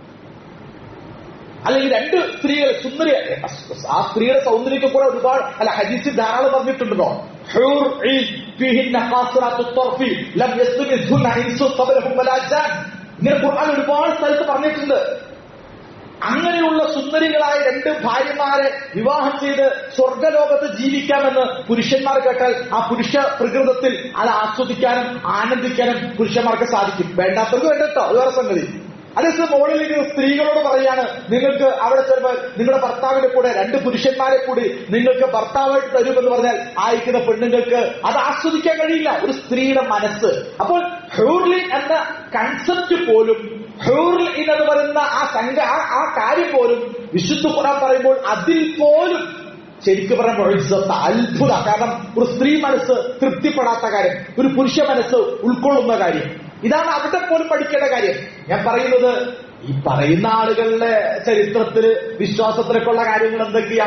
അല്ലെങ്കിൽ രണ്ട് സ്ത്രീകൾ സുന്ദരി ആ സ്ത്രീയുടെ സൗന്ദര്യത്തെ കൂടെ ഒരുപാട് അല്ല ഹദീസിൽ ധാരാളം പറഞ്ഞിട്ടുണ്ടല്ലോ ഹൂർ ഈൻ ഫീഹിന്ന ഖാസിറാത്തു ത്വർഫി ലം യസ്മിസുന്ന ഇൻസു ഖബലഹും വലാ ജാൻ ഇങ്ങനെ ഖുർആൻ ഒരുപാട് സ്ഥലത്ത് പറഞ്ഞിട്ടുണ്ട് അങ്ങനെയുള്ള സുന്ദരികളായ രണ്ട് ഭാര്യമാരെ വിവാഹം ചെയ്ത് സ്വർഗലോകത്ത് ജീവിക്കാമെന്ന് പുരുഷന്മാർ കേട്ടാൽ ആ പുരുഷ പ്രകൃതത്തിൽ അത് ആസ്വദിക്കാനും ആനന്ദിക്കാനും പുരുഷന്മാർക്ക് സാധിക്കും വേണ്ടാത്തവർക്ക് വേണ്ടട്ടോ അത് വേറെ സംഗതി അതേസമയം മുകളിലേക്ക് സ്ത്രീകളോട് പറയാണ് നിങ്ങൾക്ക് അവിടെ ചിലപ്പോൾ നിങ്ങളുടെ ഭർത്താവിന്റെ കൂടെ രണ്ട് പുരുഷന്മാരെ കൂടി നിങ്ങൾക്ക് ഭർത്താവായിട്ട് തരുമെന്ന് പറഞ്ഞാൽ ആയിരിക്കുന്ന പെണ്ണുങ്ങൾക്ക് അത് ആസ്വദിക്കാൻ കഴിയില്ല ഒരു സ്ത്രീയുടെ മനസ്സ് അപ്പോൾ ഹ്യൂർലി എന്ന കൺസെപ്റ്റ് പോലും ഹ്യൂർലി എന്ന് പറയുന്ന ആ സംഘ ആ- ആ കാര്യം പോലും വിശുദ്ധ ഖുറാൻ പറയുമ്പോൾ അതിൽ പോലും ശരിക്കും പറഞ്ഞ മൊഴിസത്ത് അത്ഭുത കാരണം ഒരു സ്ത്രീ മനസ്സ് തൃപ്തിപ്പെടാത്ത കാര്യം ഒരു പുരുഷ മനസ്സ് ഉൾക്കൊള്ളുന്ന കാര്യം ഇതാണ് അവിടെ പോലും പഠിക്കേണ്ട കാര്യം ഞാൻ പറയുന്നത് ഈ പറയുന്ന ആളുകളുടെ ചരിത്രത്തില് വിശ്വാസത്തിലൊക്കെയുള്ള കാര്യങ്ങൾ എന്തൊക്കെയാ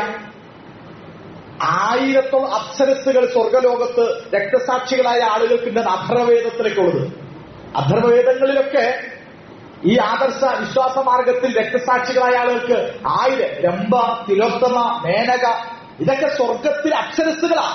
ആയിരത്തോളം അപ്സരസുകൾ സ്വർഗലോകത്ത് രക്തസാക്ഷികളായ ആളുകൾക്കുണ്ട് അധർവേദത്തിലേക്കുള്ളത് അധർവേദങ്ങളിലൊക്കെ ഈ ആദർശ വിശ്വാസ മാർഗത്തിൽ രക്തസാക്ഷികളായ ആളുകൾക്ക് ആയിരം രംഭ തിലോത്തമ മേനക ഇതൊക്കെ സ്വർഗത്തിൽ അക്ഷരസ്സുകളാ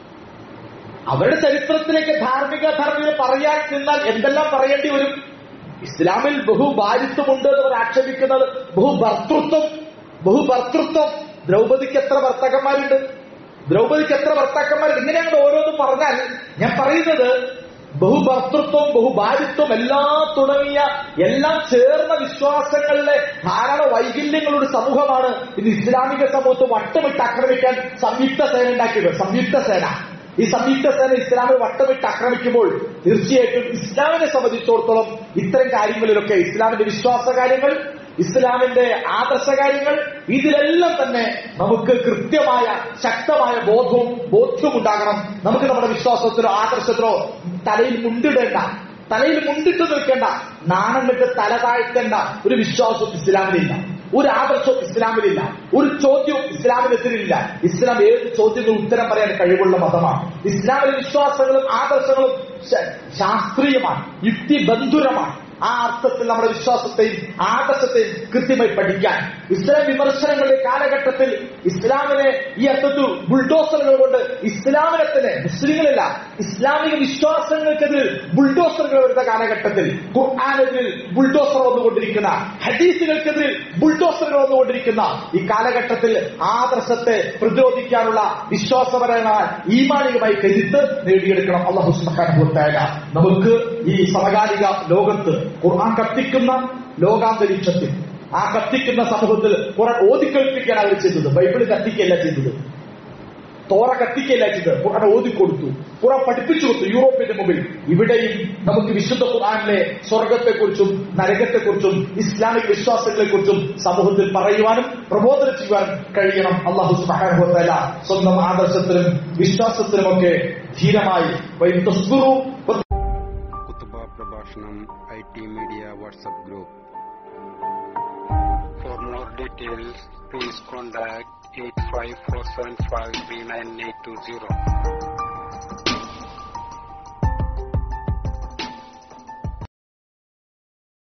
അവരുടെ ചരിത്രത്തിലേക്ക് ധാർമ്മിക ധർമ്മിക പറയാൻ നിന്നാൽ എന്തെല്ലാം പറയേണ്ടി വരും ഇസ്ലാമിൽ ബഹുഭാരിത്വമുണ്ട് എന്ന് അവർ ആക്ഷേപിക്കുന്നത് ബഹുഭർത്തൃത്വം ബഹുഭർത്തൃത്വം ദ്രൗപദിക്ക് എത്ര ഭർത്താക്കന്മാരുണ്ട് ദ്രൗപദിക്ക് എത്ര ഭർത്താക്കന്മാരുണ്ട് ഇങ്ങനെയാണ് ഓരോന്നും പറഞ്ഞാൽ ഞാൻ പറയുന്നത് ബഹുഭർത്തൃത്വം ബഹുഭാരിത്വം എല്ലാം തുടങ്ങിയ എല്ലാം ചേർന്ന വിശ്വാസങ്ങളിലെ ധാരാളം വൈകല്യങ്ങളുടെ ഒരു സമൂഹമാണ് ഇന്ന് ഇസ്ലാമിക സമൂഹത്തെ വട്ടമിട്ട് ആക്രമിക്കാൻ സംയുക്ത സേന ഉണ്ടാക്കിയത് സംയുക്ത സേന ഈ സംയുക്ത സേന ഇസ്ലാമിൽ വട്ടമിട്ട് ആക്രമിക്കുമ്പോൾ തീർച്ചയായിട്ടും ഇസ്ലാമിനെ സംബന്ധിച്ചിടത്തോളം ഇത്തരം കാര്യങ്ങളിലൊക്കെ ഇസ്ലാമിന്റെ വിശ്വാസ കാര്യങ്ങൾ ഇസ്ലാമിന്റെ ആദർശ കാര്യങ്ങൾ ഇതിലെല്ലാം തന്നെ നമുക്ക് കൃത്യമായ ശക്തമായ ബോധവും ബോധ്യവും ഉണ്ടാകണം നമുക്ക് നമ്മുടെ വിശ്വാസത്തിലോ ആദർശത്തിലോ തലയിൽ മുണ്ടിടേണ്ട തലയിൽ മുണ്ടിട്ട് നിൽക്കേണ്ട നാണം കെട്ട് തല താഴ്ത്തേണ്ട ഒരു വിശ്വാസം ഇസ്ലാമിലില്ല ഒരു ആദർശവും ഇസ്ലാമിലില്ല ഒരു ചോദ്യവും ഇസ്ലാമിനെതിരില്ല ഇസ്ലാം ഏത് ചോദ്യത്തിന് ഉത്തരം പറയാൻ കഴിവുള്ള മതമാണ് ഇസ്ലാമിലെ വിശ്വാസങ്ങളും ആദർശങ്ങളും ശ- ശാസ്ത്രീയമാണ് യുക്തിബന്ധുരമാണ് ആ അർത്ഥത്തിൽ നമ്മുടെ വിശ്വാസത്തെയും ആദർശത്തെയും കൃത്യമായി പഠിക്കാൻ ഇസ്ലാം വിമർശനങ്ങളുടെ കാലഘട്ടത്തിൽ ഇസ്ലാമിനെ ഈ അർത്ഥത്തിൽ ബുൾഡോസറുകൾ കൊണ്ട് ഇസ്ലാമിനെ തന്നെ മുസ്ലിങ്ങളല്ല ഇസ്ലാമിക വിശ്വാസങ്ങൾക്കെതിരെ ബുൾഡോസറുകൾ വരുന്ന കാലഘട്ടത്തിൽ ഖുർആാനെതിരിൽ ബുൾഡോസർ വന്നുകൊണ്ടിരിക്കുന്ന ഹദീസുകൾക്കെതിരിൽ ബുൾഡോസറുകൾ വന്നുകൊണ്ടിരിക്കുന്ന ഈ കാലഘട്ടത്തിൽ ആദർശത്തെ പ്രതിരോധിക്കാനുള്ള വിശ്വാസപരമായ ഈമാനികമായി കരുത്ത് നേടിയെടുക്കണം അള്ളാഹു സുബ്ഹാനഹു വ തആല നമുക്ക് ഈ സമകാലിക ലോകത്ത് ഖുർആൻ കത്തിക്കുന്ന ലോകാന്തരീക്ഷത്തിൽ ആ കത്തിക്കുന്ന സമൂഹത്തിൽ ഖുർആൻ ഓതിക്കേൽപ്പിക്കാൻ അവർ ചെയ്തത് ബൈബിൾ കത്തിക്കല്ല ചെയ്തത് തോറ കത്തിക്കല്ല ചെയ്തത് ഖുർആൻ ഓതിക്കൊടുത്തു ഖുർആൻ പഠിപ്പിച്ചു കൊടുത്തു യൂറോപ്പിന്റെ മുമ്പിൽ ഇവിടെയും നമുക്ക് വിശുദ്ധ ഖുർആനിലെ സ്വർഗത്തെക്കുറിച്ചും നരകത്തെക്കുറിച്ചും ഇസ്ലാമിക വിശ്വാസങ്ങളെക്കുറിച്ചും സമൂഹത്തിൽ പറയുവാനും പ്രബോധനം ചെയ്യുവാനും കഴിയണം അള്ളാഹു സുബ്ഹാനഹു വ തആല സ്വന്തം ആദർശത്തിലും വിശ്വാസത്തിലുമൊക്കെ ധീരമായി വൈ തസ്ബിറു വ കുത്തുബ പ്രഭാഷണം I T media WhatsApp group For more details, please contact 854753980.